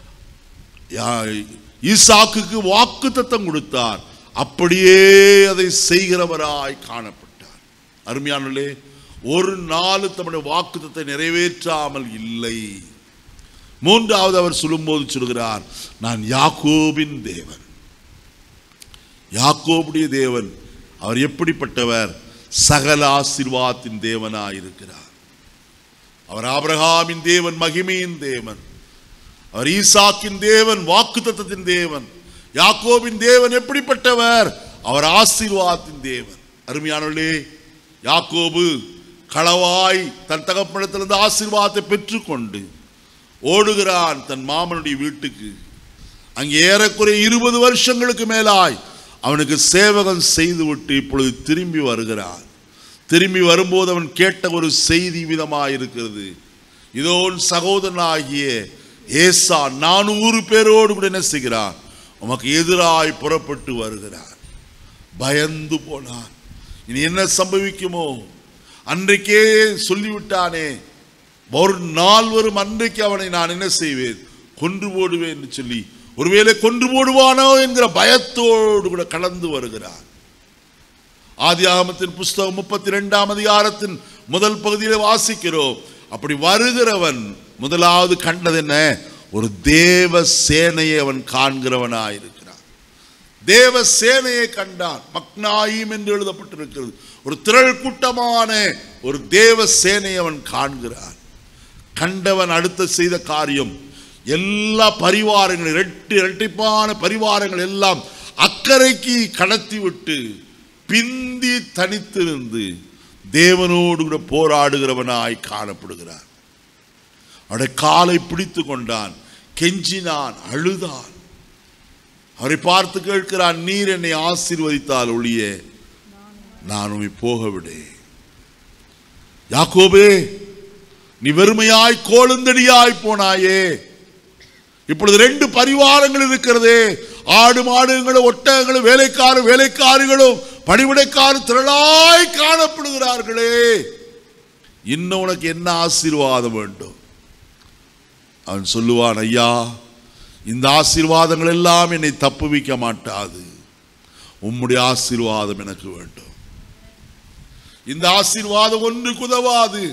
யா- ஈசாக்குக்கு வாக்கு தத்தம் கொடுத்தார் அப்படியே அதை செய்கிறவராய் காணப்பட்டார் அருமையானே ஒரு நாள் தம்முடைய வாக்குத்தத்தை நிறைவேற்றாமல் இல்லை மூன்றாவது அவர் சொல்லும்போது சொல்கிறார் நான் யாக்கோபின் தேவன் யாக்கோபுடைய தேவன் அவர் எப்படிப்பட்டவர் சகல ஆசீர்வாதத்தின் தேவனாய் இருக்கிறார் அவர் ஆபிரகாமின் தேவன் மகிமையின் தேவன் அவர் ஈசாக்கின் தேவன் வாக்குத்தத்தத்தின் தேவன் யாக்கோபின் தேவன் எப்படிப்பட்டவர் அவர் ஆசீர்வாதத்தின் தேவன் அருமையானவர்களே யாக்கோபு களவாய் தன் தகப்பனிடத்திலிருந்து ஆசீர்வாதத்தை பெற்றுக்கொண்டு ஓடுகிறான் தன் மாமனுடைய வீட்டுக்கு அங்கே ஏறக்குறைய இருபது வருஷங்களுக்கு மேலாய் அவனுக்கு சேவகம் செய்துவிட்டு இப்பொழுது திரும்பி வருகிறான் திரும்பி வரும்போது அவன் கேட்ட ஒரு செய்தி விதமாக இருக்கிறது இதோ உன் சகோதரனாகிய ஏசா நானூறு பேரோடு கூட என்ன செய்கிறான் உமக்கு எதிராய் புறப்பட்டு வருகிறான் பயந்து போனான் இனி என்ன சம்பவிக்குமோ அன்றைக்கே சொல்லிவிட்டானே ஒரு நாள் வரும் அன்றைக்கு அவனை நான் என்ன செய்வேன் கொன்று போடுவேன் என்று சொல்லி ஒருவேளை கொன்று போடுவானோ என்கிற பயத்தோடு கூட கலந்து வருகிறார் ஆதியாகமத்தின் புஸ்தகம் முப்பத்தி ரெண்டாம் அதிகாரத்தின் முதல் பகுதியிலே வாசிக்கிறோம் அப்படி வருகிறவன் முதலாவது கண்டது என்ன ஒரு தேவ சேனையை அவன் காண்கிறவனாயிருக்கிறான் தேவ சேனையை கண்டான் மக்னாயிம் என்று எழுதப்பட்டிருக்கிறது ஒரு திரள் கூட்டமான ஒரு தேவ சேனையை அவன் காண்கிறான் கண்டவன் அடுத்து செய்த காரியம் எல்லா பரிவாரங்களும் இரட்டு இரட்டிப்பான பரிவாரங்கள் எல்லாம் அக்கறைக்கு கடத்தி விட்டு பிந்தி தனித்திருந்து தேவனோடு கூட போராடுகிறவனாய் காணப்படுகிறார் அவருடைய காலை பிடித்து கொண்டான் கெஞ்சினான் அழுதான் அவரை பார்த்து கேட்கிறான் நீர் என்னை ஆசீர்வதித்தால் ஒழிய நான் உம்மை போக விடேன் யாக்கோபே நீ வெறுமையாய் கோளுந்தடியாய் போனாயே இப்பொழுது ரெண்டு பரிவாரங்கள் இருக்கிறதே ஆடு மாடுகளும் ஒட்டகங்களும் வேலைக்காரர் வேலைக்காரிகளும் பணிவிடைக்காரர் திரளாய் காணப்படுகிறார்களே இன்னும் உனக்கு என்ன ஆசீர்வாதம் வேண்டும் அவன் சொல்லுவான் ஐயா இந்த ஆசீர்வாதங்கள் எல்லாம் என்னை தப்புவிக்க மாட்டாது உம்முடைய ஆசீர்வாதம் எனக்கு வேண்டும் இந்த ஆசீர்வாதம் ஒன்று குதவாது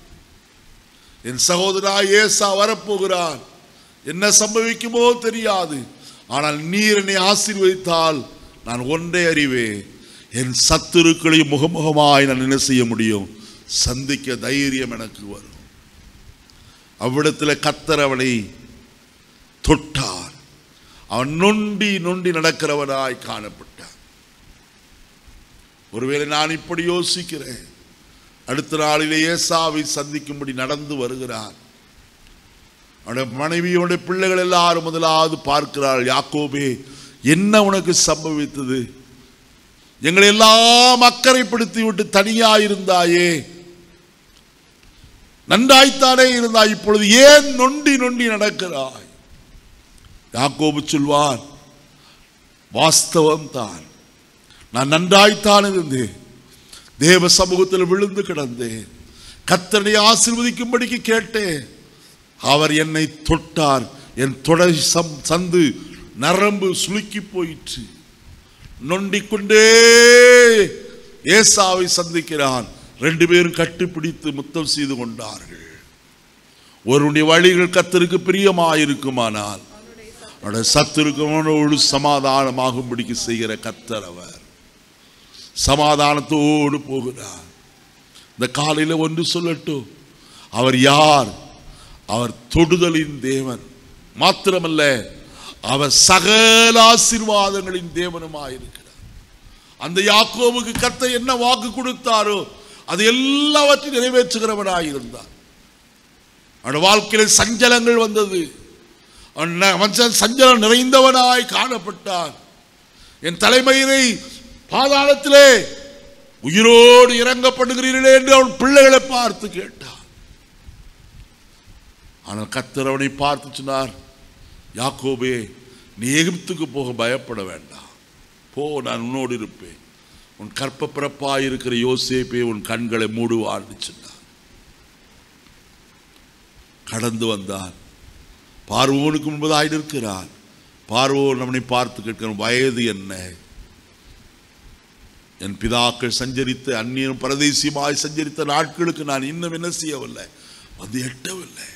என் சகோதரா ஏசா வரப்போகிறான் என்ன சம்பவிக்குமோ தெரியாது ஆனால் நீர் என்னை ஆசீர்வதித்தால் நான் ஒன்றை அறிவேன் என் சத்துருக்களை முகமுகமாய் நான் என்ன செய்ய முடியும் சந்திக்க தைரியம் எனக்கு வரும் அவ்விடத்தில் கத்தர் அவனை தொட்டார் அவன் நொண்டி நொண்டி நடக்கிறவனாய் காணப்பட்டான் ஒருவேளை நான் இப்படி யோசிக்கிறேன் அடுத்த நாளிலே ஏசாவை சந்திக்கும்படி நடந்து வருகிறார் அவனுடைய மனைவி அவனுடைய பிள்ளைகள் எல்லாரும் முதலாவது பார்க்கிறாள் யாக்கோபே என்ன உனக்கு சம்பவித்தது எங்களை எல்லாம் அக்கறைப்படுத்தி விட்டு தனியாயிருந்தாயே நன்றாய்த்தானே இருந்தாய் இப்பொழுது ஏன் நொண்டி நொண்டி நடக்கிறாய் யாக்கோபு சொல்வார் வாஸ்தவம் தான் நான் நன்றாய்த்தான் இருந்தேன் தேவ சமூகத்தில் விழுந்து கிடந்தேன் கத்தனை ஆசீர்வதிக்கும்படிக்கு கேட்டேன் அவர் என்னை தொட்டார் என் தொடை சம் சந்து நரம்பு சுளுக்கி போயிற்று நொண்டிக் கொண்டே ஏசாவை சந்திக்கிறான் ரெண்டு பேரும் கட்டிப்பிடித்து முத்தம் செய்து கொண்டார்கள் ஒருவனுடைய வழிகள் கத்தருக்கு பிரியமாயிருக்குமானால் அவருடைய சத்துருக்கமோடு சமாதானமாகும்படிக்கு செய்கிற கத்தர் அவர் சமாதானத்தோடு போகிறார் இந்த காலையில் ஒன்று சொல்லட்டும் அவர் யார் அவர் தொடுதலின் தேவன் மாத்திரமல்ல அவர் சகல ஆசீர்வாதங்களின் தேவனுமாயிருக்கிறார் அந்த யாக்கோவுக்கு கத்த என்ன வாக்கு கொடுத்தாரோ அது எல்லாவற்றையும் நிறைவேற்றுகிறவனாயிருந்தார் அவன் வாழ்க்கையில சஞ்சலங்கள் வந்தது அவன் ந- அவன் சஞ்சலம் நிறைந்தவனாய் காணப்பட்டான் என் தலைமையினை பாதாளத்திலே உயிரோடு இறங்கப்படுகிறீர்களே என்று அவன் பிள்ளைகளை பார்த்து கேட்டான் ஆனால் கத்தர் அவனை பார்த்து சொன்னார் யாக்கோபே நீ எகிப்துக்கு போக பயப்பட வேண்டாம் போ நான் உன்னோடு இருப்பேன் உன் கற்ப பிறப்பாய் இருக்கிற யோசேப்பே உன் கண்களை மூடுவான்னு சொன்னார் கடந்து வந்தார் பார்வோனுக்கு முன்பதாய் நிற்கிறார் பார்வோன் அவனை பார்த்து கேட்கிறான் வயது என்ன என் பிதாக்கள் சஞ்சரித்த அந்நியன் பரதேசியமாய் சஞ்சரித்த நாட்களுக்கு நான் இன்னும் என்ன செய்யவில்லை வந்து எட்டவில்லை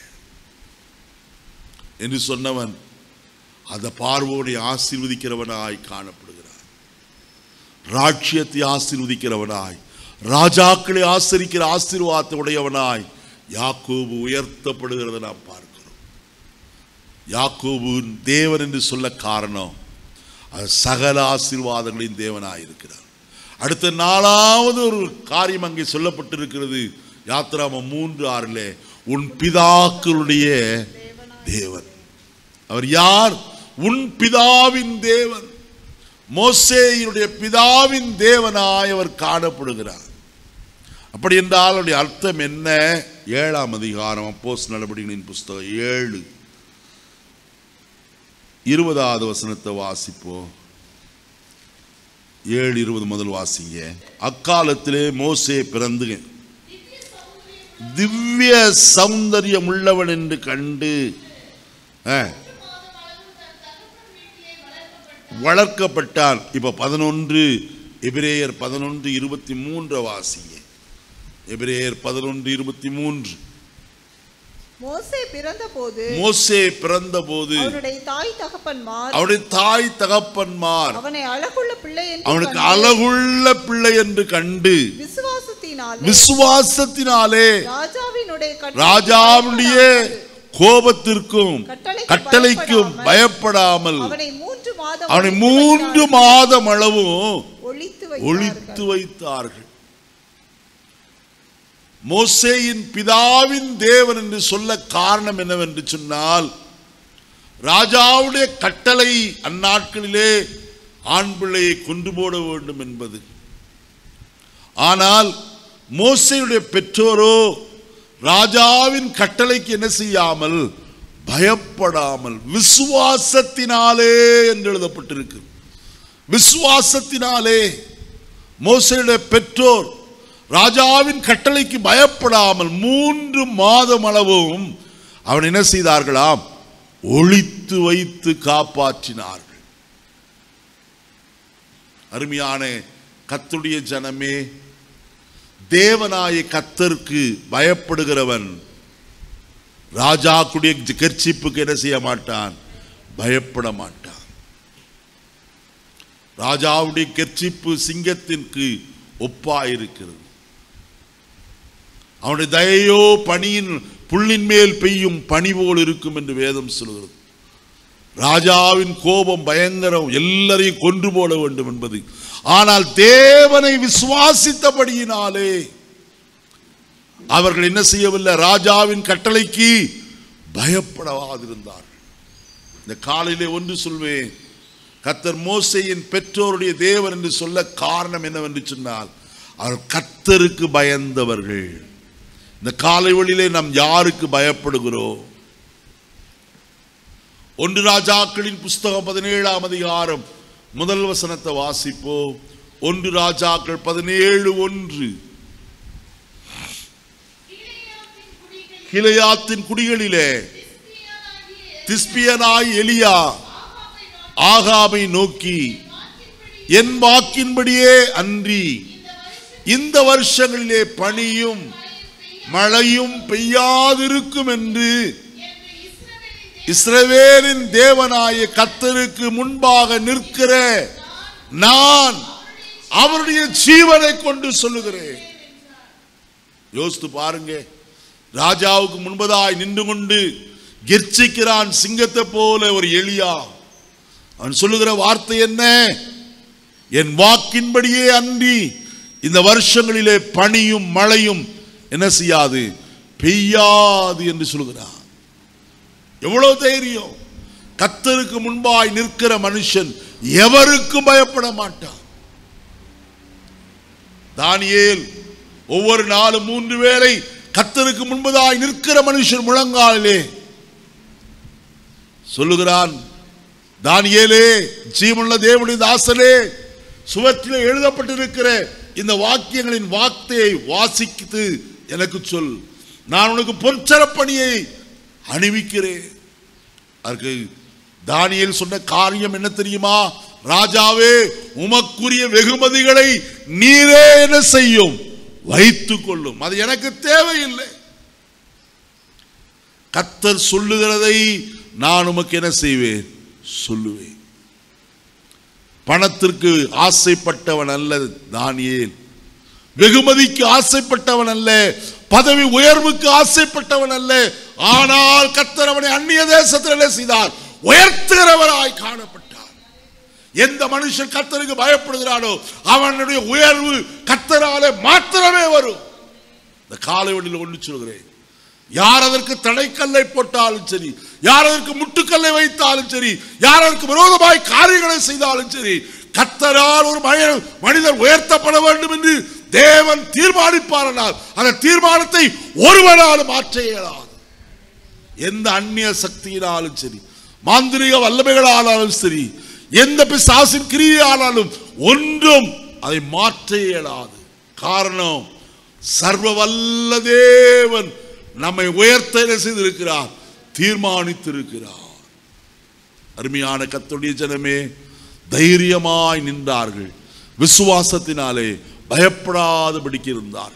என்று சொன்னவன் அந்த பார்வோனை ஆசீர்வதிக்கிறவனாய் காணப்படுகிறார் ராட்சியத்தை ஆசீர்வதிக்கிறவனாய் ராஜாக்களை ஆசரிக்கிற ஆசீர்வாதத்தை உடையவனாய் யாக்கோபு உயர்த்தப்படுகிறதை நாம் பார்க்கிறோம் யாக்கோபு தேவன் என்று சொல்ல காரணம் அது சகல ஆசீர்வாதங்களின் தேவனாய் இருக்கிறார் அடுத்த நாலாவது ஒரு காரியம் அங்கே சொல்லப்பட்டிருக்கிறது யாத்ராம மூன்று ஆறிலே உன் பிதாக்களுடைய தேவன் அவர் யார் உன் பிதாவின் தேவன் மோசேயினுடைய பிதாவின் தேவனாய் அவர் காணப்படுகிறார் அப்படி என்றால் அவருடைய அர்த்தம் என்ன ஏழாம் அதிகாரம் அப்போஸ் நடவடிக்கைகளின் புஸ்தகம் ஏழு இருபதாவது வசனத்தை வாசிப்போம் ஏழு இருபது முதல் வாசிங்க அக்காலத்திலே மோசே பிறந்து திவ்ய சௌந்தரியம் உள்ளவன் என்று கண்டு ஆ, வளர்க்கப்பட்டான் இப்ப பதினொன்று எபிரேயர் பதினொன்று இருபத்தி மூன்று வாசிங்க எபிரேயர் பதினொன்று இருபத்தி மூன்று மோசே பிறந்தபோது மோசே பிறந்தபோது அவனுடைய தாய் தகப்பன்மார் அவருடைய தாய் தகப்பன்மார் அவனை அழகுள்ள பிள்ளை என்று அவனுக்கு கண்டு அழகுள்ள பிள்ளை என்று கண்டு விசுவாசத்தினாலே விசுவாசத்தினாலே ராஜாவினுடைய கட்டளைக்கு ராஜாவுடைய கோபத்திற்கும் கட்டளைக்கு கட்டளைக்கும் பயப்படாமல் அவனை மூன்று மாதம் அவனை ஒளித்து மூன்று வைத்தார்கள். மாதம் அளவும் ஒளித்து ஒழித்து வைத்தார்கள் வைத்தார்கள் மோசேயின் பிதாவின் தேவன் என்று சொல்ல காரணம் என்னவென்று சொன்னால் ராஜாவுடைய கட்டளை அந்நாட்களிலே ஆண் பிள்ளையை கொண்டு போட வேண்டும் என்பது ஆனால் மோசையுடைய பெற்றோரோ ராஜாவின் கட்டளைக்கு என்ன செய்யாமல் பயப்படாமல் விசுவாசத்தினாலே என்று எழுதப்பட்டிருக்கு விசுவாசத்தினாலே மோசையுடைய பெற்றோர் ராஜாவின் கட்டளைக்கு பயப்படாமல் மூன்று மாதம் அளவும் அவன் என்ன செய்தார்களாம் ஒளித்து வைத்து காப்பாற்றினார்கள் அருமையான கத்துடைய ஜனமே தேவனாய கத்தருக்கு பயப்படுகிறவன் ராஜாக்குடைய கர்ச்சிப்புக்கு என்ன செய்ய மாட்டான் பயப்பட மாட்டான் ராஜாவுடைய கர்ச்சிப்பு சிங்கத்திற்கு ஒப்பாயிருக்கிறது அவனுடைய தயையோ பனியின் புல்லின் மேல் பெய்யும் பனி போல் இருக்கும் என்று வேதம் சொல்கிறது ராஜாவின் கோபம் பயங்கரம் எல்லாரையும் கொன்று போட வேண்டும் என்பது ஆனால் தேவனை விசுவாசித்தபடியினாலே அவர்கள் என்ன செய்யவில்லை ராஜாவின் கட்டளைக்கு பயப்படாதிருந்தார்கள் இந்த காலையிலே ஒன்று சொல்வேன் கத்தர் மோசையின் பெற்றோருடைய தேவன் என்று சொல்ல காரணம் என்னவென்று சொன்னால் அவர் கத்தருக்கு பயந்தவர்கள் இந்த காலை வழியிலே நாம் யாருக்கு பயப்படுகிறோம் ஒன்று ராஜாக்களின் புஸ்தகம் பதினேழாம் அதிகாரம் முதல் வசனத்தை வாசிப்போம் ஒன்று ராஜாக்கள் பதினேழு ஒன்று கீலேயாத்தின் குடிகளில் கிளையாத்தின் குடிகளிலே திஸ்பியனாகிய திஸ்பியனாய் எலியா ஆகாபை நோக்கி, ஆகாமை நோக்கி வாக்கின்படி என் வாக்கின்படியே அன்றி இந்த வருஷம் இந்த வருஷங்களிலே பனியும் மழையும் பெய்யாதிருக்கும் என்று என்று இஸ்ரவேலின் இஸ்ரவேலின் தேவனாய கத்தருக்கு முன்பாக நிற்கிற நான் அவருடைய ஜீவனை கொண்டு சொல்லுகிறேன் யோசித்து பாருங்க ராஜாவுக்கு முன்பதாய் நின்று கொண்டு கெர்ச்சிக்கிறான் சிங்கத்தை போல ஒரு எலியா அவன் சொல்லுகிற வார்த்தை என்ன என் வாக்கின்படியே அன்றி இந்த வருஷங்களிலே பனியும் மழையும் என்ன செய்யாது பெய்யாது என்று சொல்லுகிறான் எவ்வளவு தைரியம் கத்தருக்கு முன்பாய் நிற்கிற மனுஷன் எவருக்கும் பயப்பட மாட்டான் தானியேல் ஒவ்வொரு நாளும் மூன்று வேளை கத்தருக்கு முன்பதாய் நிற்கிற மனுஷன் முழங்காலிலே சொல்லுகிறான் தானியேலே ஜீவனுள்ள தேவனுடைய தாசனே சுவற்றிலே எழுதப்பட்டிருக்கிற இந்த வாக்கியங்களின் வார்த்தையை வாசித்து எனக்கு சொல் நான் உனக்கு பொற்சரப்பணியை அணிவிக்கிறேன் அதற்கு தானியேல் சொன்ன காரியம் என்ன தெரியுமா ராஜாவே உமக்குரிய வெகுமதிகளை நீரே என்ன செய்யும் வைத்துக் கொள்ளும் அது எனக்கு தேவையில்லை கத்தர் சொல்லுகிறதை நான் உமக்கு என்ன செய்வேன் சொல்லுவேன் பணத்திற்கு ஆசைப்பட்டவன் அல்ல தானியேல் வெகுமதிக்கு ஆசைப்பட்டவன் அல்ல பதவி உயர்வுக்கு ஆசைப்பட்டவன் அல்ல ஆனால் கத்தர் அவனை அந்நிய தேசத்தில் என்ன செய்தார் உயர்த்துகிறவராய் காணப்பட்டார் எந்த மனுஷன் கத்தருக்கு பயப்படுகிறானோ அவனுடைய உயர்வு கத்தராலே மாத்திரமே வரும் இந்த காலை வழியில் ஒன்று சொல்கிறேன் யார் அதற்கு தடைக்கல்லை போட்டாலும் சரி யார் அதற்கு முட்டுக்கல்லை வைத்தாலும் சரி யார் அதற்கு விரோதமாய் காரியங்களை செய்தாலும் சரி கத்தரால் ஒரு மனிதன் மனிதர் உயர்த்தப்பட வேண்டும் என்று தேவன் தீர்மானிப்பாரனால் அந்த தீர்மானத்தை ஒருவனாலும் மாற்ற இயலாது எந்த அந்நிய சக்தியினாலும் சரி மாந்திரிக வல்லமைகளானாலும் சரி எந்த பிசாசின் கிரியையானாலும் ஒன்றும் அதை மாற்ற இயலாது காரணம் சர்வ வல்ல தேவன் நம்மை உயர்த்த என்ன செய்திருக்கிறார் தீர்மானித்திருக்கிறார் அருமையான கத்துடைய ஜனமே தைரியமாய் நின்றார்கள் விசுவாசத்தினாலே பயப்படாதபடிக்கு இருந்தார்கள்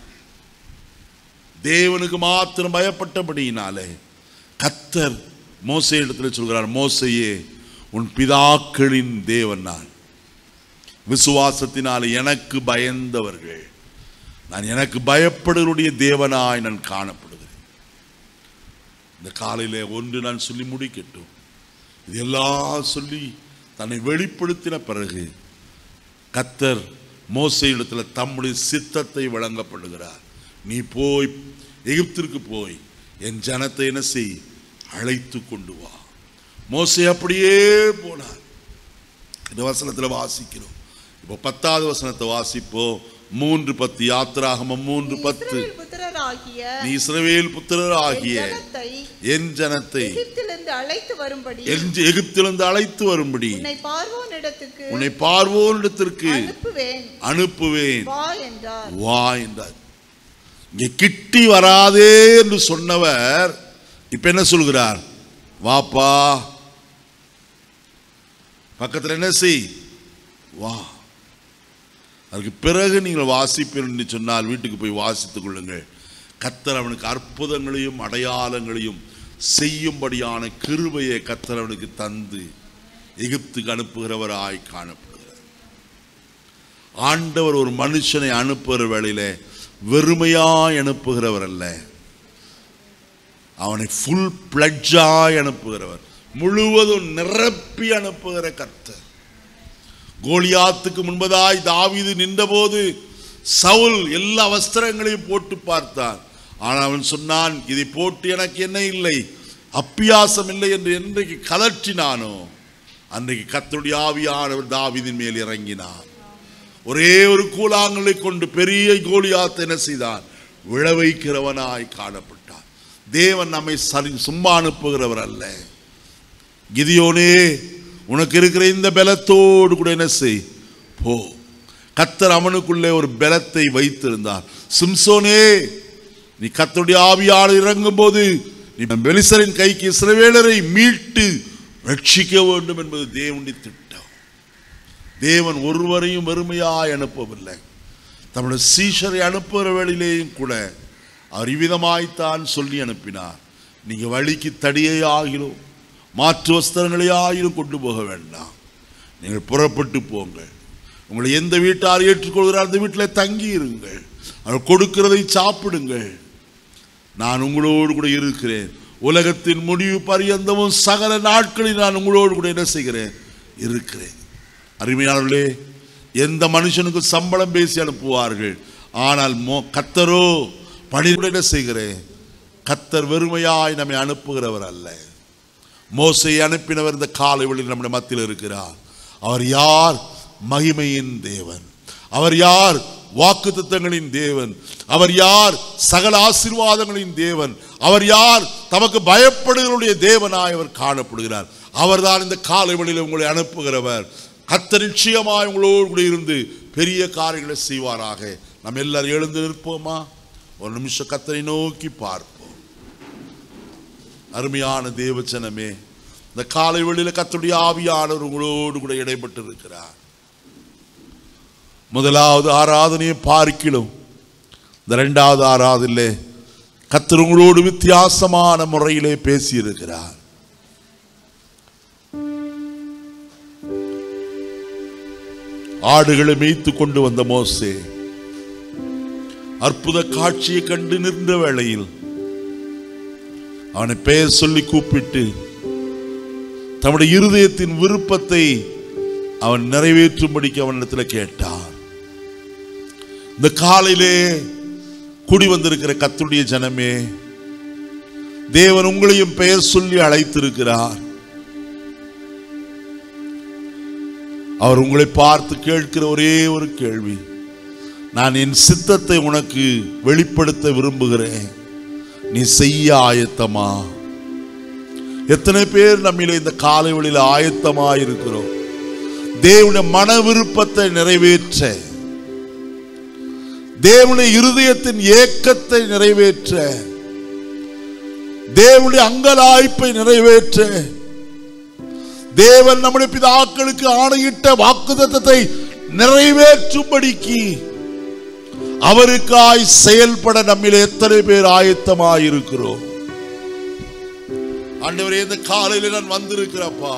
தேவனுக்கு மாத்திரம் பயப்பட்டபடியினாலே கத்தர் மோசே இடத்துல சொல்கிறார் மோசையே உன் பிதாக்களின் தேவன் நான் விசுவாசத்தினாலே எனக்கு பயந்தவர்கள் நான் எனக்கு பயப்படுவருடைய தேவனாய் நான் காணப்படுகிறேன் இந்த காலையிலே ஒன்று நான் சொல்லி முடிக்கட்டும் இதெல்லாம் சொல்லி தன்னை வெளிப்படுத்தின பிறகு கத்தர் மோசே இடத்துல தம்முடைய சித்தத்தை வழங்கப்படுகிறார் நீ போய் எகிப்திற்கு போய் என் ஜனத்தை என்ன செய் அழைத்து கொண்டு வா மோசே அப்படியே போனார் இந்த வசனத்தில் வாசிக்கிறோம் இப்போ பத்தாவது வசனத்தை வாசிப்போம் மூன்று பத்து யாத்திராகமம் மூன்று பத்து இஸ்ரவேல் புத்திரராகிய நீ இஸ்ரவேல் புத்திரர் ஆகிய என் ஜனத்தை என் ஜனத்தை எகிப்திலிருந்து அழைத்து வரும்படி என் எகிப்திலிருந்து அழைத்து வரும்படி உன்னை பார்வோனிடத்துக்கு உன்னை பார்வோனிடத்திற்கு அனுப்புவேன் அனுப்புவேன் வா என்றார் வா என்றார் இங்கே கிட்டி வராதே என்று சொன்னவர் இப்ப என்ன சொல்கிறார் வாப்பா பக்கத்தில் என்ன செய் வா அதுக்கு பிறகு நீங்கள் வாசிப்பீர்கள் என்று சொன்னால் வீட்டுக்கு போய் வாசித்துக் கொள்ளுங்கள் கத்தர் அவனுக்கு அற்புதங்களையும் அடையாளங்களையும் செய்யும்படியான கிருபையை கத்தர் அவனுக்கு தந்து எகிப்துக்கு அனுப்புகிறவராய் காணப்படுகிறார் ஆண்டவர் ஒரு மனுஷனை அனுப்புகிற வேளையில வெறுமையாய் அனுப்புகிறவர் அல்ல அவனை ஃபுல் பிளட்ஜாய் அனுப்புகிறவர் முழுவதும் நிரப்பி அனுப்புகிற கர்த்தர் கோலியாத்துக்கு முன்பதாய் தாவீது நின்றபோது சவுல் எல்லா வஸ்திரங்களையும் போட்டு பார்த்தான் ஆனால் அவன் சொன்னான் இதை போட்டு எனக்கு என்ன இல்லை அப்பியாசம் இல்லை என்று என்றைக்கு கலற்றினானோ அன்றைக்கு கர்த்தருடைய ஆவியானவர் தாவீதின் மேல் இறங்கினார் ஒரே ஒரு கூழாங்கலை கொண்டு பெரிய கோலியாத்தை என்ன செய்தான் விழ வைக்கிறவனாய் காணப்பட்டான் தேவன் நம்மை சரி சும்மா அனுப்புகிறவர் அல்ல கிதியோனே உனக்கு இருக்கிற இந்த பலத்தோடு கூட என்ன செய் போ கத்தர் அவனுக்குள்ளே ஒரு பலத்தை வைத்திருந்தார் சிம்சோனே நீ கத்தருடைய ஆவியாளர் இறங்கும் போது நீ பெலிசரின் கைக்கு இஸ்ரவேலரை மீட்டு ரட்சிக்க வேண்டும் என்பது தேவனுடைய திட்டம் தேவன் ஒருவரையும் வெறுமையாய் அனுப்பவில்லை தம்முடைய சீஷரை அனுப்புகிற வேளையிலேயும் கூட அவர் இவ்விதமாய்த்தான் சொல்லி அனுப்பினார் நீங்க வழிக்கு தடியை ஆகிலும் மாற்று வஸ்திரங்களை ஆகிலும் கொண்டு போக வேண்டாம் நீங்கள் புறப்பட்டு போங்கள் உங்களை எந்த வீட்டார் ஏற்றுக்கொள்கிறார் அந்த வீட்டில் தங்கி இருங்கள் அவர் கொடுக்கிறதை சாப்பிடுங்கள் நான் உங்களோடு கூட இருக்கிறேன் உலகத்தின் முடிவு பரியந்தமும் சகல நாட்களில் நான் உங்களோடு கூட என்ன செய்கிறேன் இருக்கிறேன் அருமையானவர்களே எந்த மனுஷனுக்கும் சம்பளம் பேசி அனுப்புவார்கள் ஆனால் மோ கத்தரோ பணிவுடன் என்ன செய்கிறேன் கத்தர் வெறுமையாய் நம்மை அனுப்புகிறவர் அல்ல மோசை அனுப்பினவர் இந்த காலை வழியில் நம்முடைய மத்தியில் இருக்கிறார் அவர் யார் மகிமையின் தேவன் அவர் யார் வாக்குத்தத்தங்களின் தேவன் அவர் யார் சகல ஆசீர்வாதங்களின் தேவன் அவர் யார் தமக்கு பயப்படுகளுடைய தேவனாய் அவர் காணப்படுகிறார் அவர்தான் இந்த காலை வழியில் உங்களை அனுப்புகிறவர் கத்த நிச்சயமாய் உங்களோடு கூட இருந்து பெரிய காரியங்களை செய்வாராக நம்ம எல்லாரும் எழுந்து நிற்போமா ஒரு நிமிஷம் கத்தரை நோக்கி பார்ப்போம் அருமையான தேவச்சனமே இந்த காலை வெளியில கத்துடைய ஆவியானவர் உங்களோடு கூட இடைப்பட்டு இருக்கிறார் முதலாவது ஆராதனையை பார்க்கிலும் இந்த இரண்டாவது ஆராதனிலே கத்தர் உங்களோடு வித்தியாசமான முறையிலே பேசியிருக்கிறார் ஆடுகளை மேய்த்து கொண்டு வந்த மோசே அற்புத காட்சியை கண்டு நின்ற வேளையில் அவனை பெயர் சொல்லி கூப்பிட்டு தம்முடைய இருதயத்தின் விருப்பத்தை அவன் நிறைவேற்றும்படிக்கு அவனிடத்தில் கேட்டான் இந்த காலையிலே கூடி வந்திருக்கிற கத்துடைய ஜனமே தேவன் உங்களையும் பெயர் சொல்லி அழைத்திருக்கிறார் அவர் உங்களை பார்த்து கேட்கிற ஒரே ஒரு கேள்வி நான் என் சித்தத்தை உனக்கு வெளிப்படுத்த விரும்புகிறேன் நீ செய்ய ஆயத்தமா எத்தனை பேர் நம்மில இந்த காலை வழியில் ஆயத்தமா இருக்கிறோம் தேவனுடைய மன விருப்பத்தை நிறைவேற்ற தேவனுடைய இருதயத்தின் ஏக்கத்தை நிறைவேற்ற தேவனுடைய அங்கலாய்ப்பை நிறைவேற்ற தேவன் நம்முடைய பிதாக்களுக்கு ஆணையிட்ட வாக்குத்தத்தத்தை நிறைவேற்றும்படிக்கு அவருக்காய் செயல்பட நம்மில் எத்தனை பேர் ஆயத்தமாயிருக்கிறோம் ஆண்டவரே இந்த காலையில் நான் வந்திருக்கிறப்பா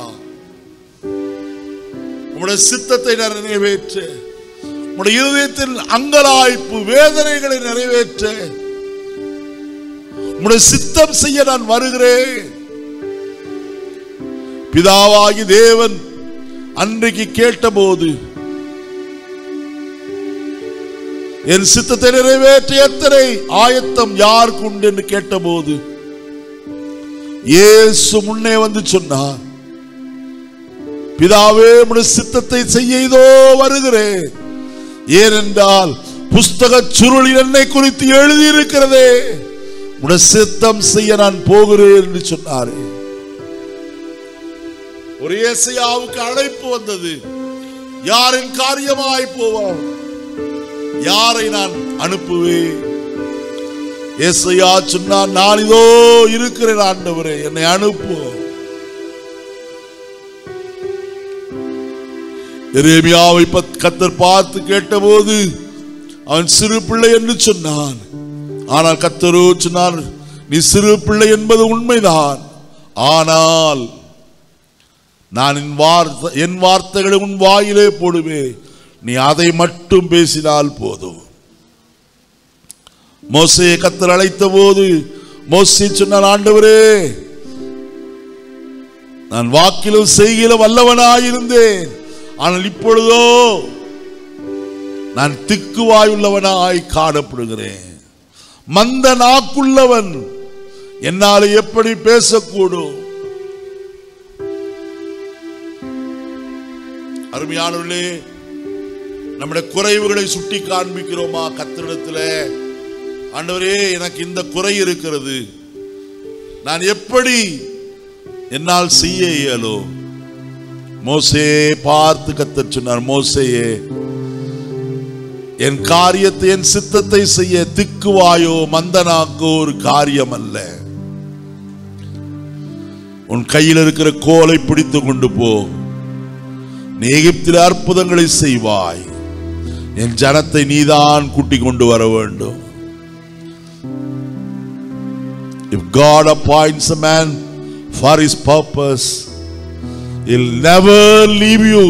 உங்களுடைய சித்தத்தை நான் நிறைவேற்ற உங்களுடைய இருதயத்தில் அங்கலாய்ப்பு வேதனைகளை நிறைவேற்ற உங்களுடைய சித்தம் செய்ய நான் வருகிறேன் பிதாவாகி தேவன் அன்றைக்கு கேட்டபோது என் சித்தத்தை நிறைவேற்ற எத்தனை ஆயத்தம் யாருக்கு உண்டு என்று கேட்டபோது இயேசு முன்னே வந்து சொன்னார் பிதாவே உம்முடைய சித்தத்தை செய்ய இதோ வருகிறேன் ஏனென்றால் புஸ்தக சுருளில் என்னை குறித்து எழுதியிருக்கிறதே உடைய சித்தம் செய்ய நான் போகிறேன் என்று சொன்னாரே ஒரு ஏசையாவுக்கு அழைப்பு வந்தது யாரின் காரியமாய் போவான் யாரை நான் அனுப்புவேன் ஏசையா சொன்னான் நான் இதோ இருக்கிறேன் ஆண்டவரே என்னை அனுப்புவோம் எரேமியாவை பத்- கத்தர் பார்த்து கேட்டபோது அவன் சிறு பிள்ளை என்று சொன்னான் ஆனால் கத்தரோ சொன்னார் நீ சிறு பிள்ளை என்பது உண்மைதான் ஆனால் நான் என் வார்த்தை என் வார்த்தைகளை உன் வாயிலே போடுவேன் நீ அதை மட்டும் பேசினால் போதும் மோசையை கத்தர் அழைத்த போது மோசே சொன்னார் ஆண்டவரே நான் வாக்கிலும் செய்கிலும் வல்லவனாயிருந்தேன் ஆனால் இப்பொழுதோ நான் திக்குவாயுள்ளவனாய் காணப்படுகிறேன் மந்த நாக்குள்ளவன் என்னால எப்படி பேசக்கூடும் அருமையானவர்களே நம்முடைய குறைவுகளை சுட்டி காண்பிக்கிறோமா கத்திரிடத்துல ஆண்டவரே எனக்கு இந்த குறை இருக்கிறது நான் எப்படி என்னால் செய்ய இயலும் மோசே பார்த்து கத்தர் சொன்னார் மோசேயே என் காரியத்தை என் சித்தத்தை செய்ய திக்குவாயோ மந்தனாக்கோ ஒரு காரியம் அல்ல உன் கையில் இருக்கிற கோலை பிடித்து கொண்டு போ நீ எகிப்தில் அற்புதங்களை செய்வாய் என் ஜனத்தை நீதான் கூட்டிக் கொண்டு வர வேண்டும் If God appoints a man for his purpose, he'll never leave you.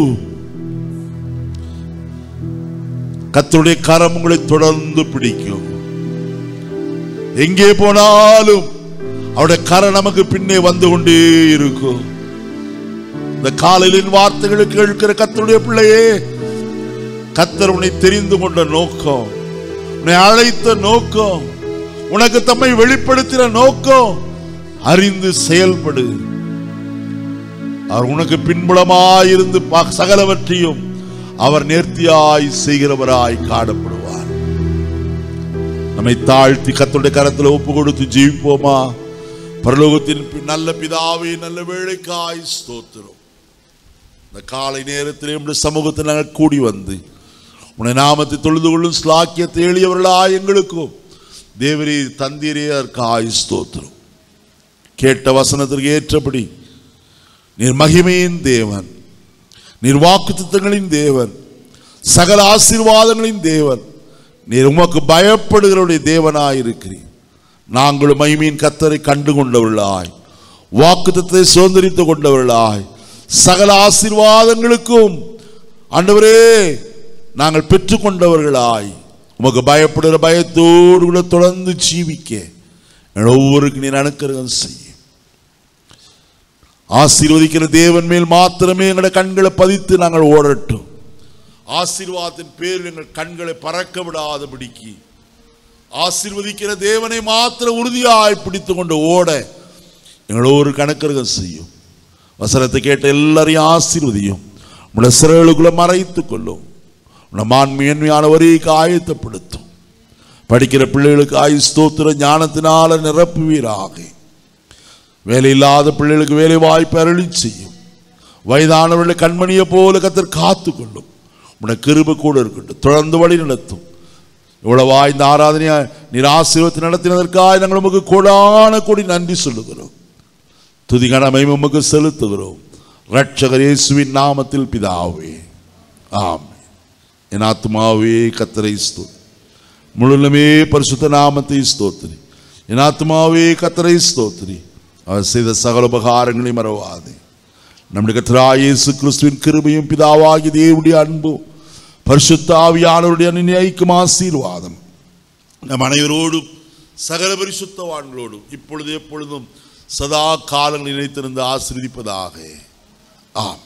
கர்த்தருடைய கரம் உங்களை தொடர்ந்து பிடிக்கும் எங்கே போனாலும் அவருடைய கரம் நமக்கு பின்னே வந்து கொண்டே இருக்கும் இந்த காலையிலின் வார்த்தைகளுக்கு கேட்கிற கர்த்தருடைய பிள்ளையே கர்த்தர் உன்னை தெரிந்து கொண்ட நோக்கம் உன்னை அழைத்த நோக்கம் உனக்கு தம்மை வெளிப்படுத்தின நோக்கம் அறிந்து செயல்படு அவர் உனக்கு பின்புலமாயிருந்து பா- சகலவற்றையும் அவர் நேர்த்தியாய் செய்கிறவராய் காணப்படுவார் நம்மை தாழ்த்தி கத்தருடைய கரத்தில் ஒப்பு கொடுத்து ஜீவிப்போமா பரலோகத்தின் பி- நல்ல பிதாவே நல்ல வேலைக்காய் ஸ்தோத்திரம் இந்த காலை நேரத்தில் நம்முடைய சமூகத்தில் நாங்கள் கூடி வந்து உன்னை நாமத்தை தொழுது கொள்ளும் ஸ்லாக்கியத்தை எளியவர்களாய் எங்களுக்கும் தேவரே தந்தீரே அதற்காய் ஸ்தோத்திரம் கேட்ட வசனத்திற்கு ஏற்றபடி நீர் மகிமையின் தேவன் நீர் வாக்குத்தத்தங்களின் தேவன் சகல ஆசீர்வாதங்களின் தேவன் நீர் உமக்கு பயப்படுகிறவருடைய தேவனாய் இருக்கிறீர் நாங்களும் மகிமையின் கத்தரை கண்டு கொண்டவர்களாய் வாக்குத்தத்தை சுதந்திரித்து கொண்டவர்களாய் சகல ஆசீர்வாதங்களுக்கும் ஆண்டவரே நாங்கள் பெற்றுக்கொண்டவர்களாய் உமக்கு பயப்படுகிற பயத்தோடு கூட தொடர்ந்து ஜீவிக்க எங்கள் ஒவ்வொருக்கு நீர் அனுக்கிரகம் செய்யும் ஆசீர்வதிக்கிற தேவன் மேல் மாத்திரமே எங்களுடைய கண்களை பதித்து நாங்கள் ஓடட்டும் ஆசீர்வாதத்தின் பேரில் எங்கள் கண்களை பறக்க விடாதபடிக்கு ஆசீர்வதிக்கிற தேவனை மாத்திர உறுதியாய் பிடித்து கொண்டு ஓட எங்கள் ஒரு கணக்கருகம் செய்யும் வசனத்தை கேட்ட எல்லாரையும் ஆசீர்வதியும் உங்களை சிறைகளுக்குள்ள மறைத்துக் கொள்ளும் உங்களை மான்மையன்மையானவரைக்கு ஆயத்தப்படுத்தும் படிக்கிற பிள்ளைகளுக்கு ஆயு ஸ்தோத்திர ஞானத்தினால நிரப்புவீராக வேலை இல்லாத பிள்ளைகளுக்கு வேலை வாய்ப்பு அருளி செய்யும் வயதானவர்களை கண்மணியை போல கத்தர் காத்து கொள்ளும் உடைய கிருபை கூட இருக்கட்டும் தொடர்ந்து வழி நடத்தும் இவ்வளவா இந்த ஆராதனையா நீர் ஆசீர்வத்தை நடத்தினதற்காக நாங்கள் உமக்கு கோடான கோடி நன்றி சொல்லுகிறோம் துதி கடமை உமக்கு செலுத்துகிறோம் ரட்சகர் இயேசுவின் நாமத்தில் பிதாவே ஆம் என் ஆத்மாவே கத்தரை ஸ்தோத்திரி முழுமே பரிசுத்த நாமத்தை ஸ்தோத்திரி என் ஆத்மாவே கத்தரை ஸ்தோத்திரி அவர் செய்த சகல உபகாரங்களை மறவாதே நம்முடைய கத்தராய் இயேசு கிறிஸ்துவின் கிருபையும் பிதாவாகி தேவனுடைய அன்பும் பரிசுத்த ஆவியானவருடைய நினைக்கும் ஆசீர்வாதம் நம் அனைவரோடும் சகல பரிசுத்தவான்களோடும் இப்பொழுது எப்பொழுதும் சதா காலங்கள் நினைத்திருந்து ஆசீர்வதிப்பதாக ஆம்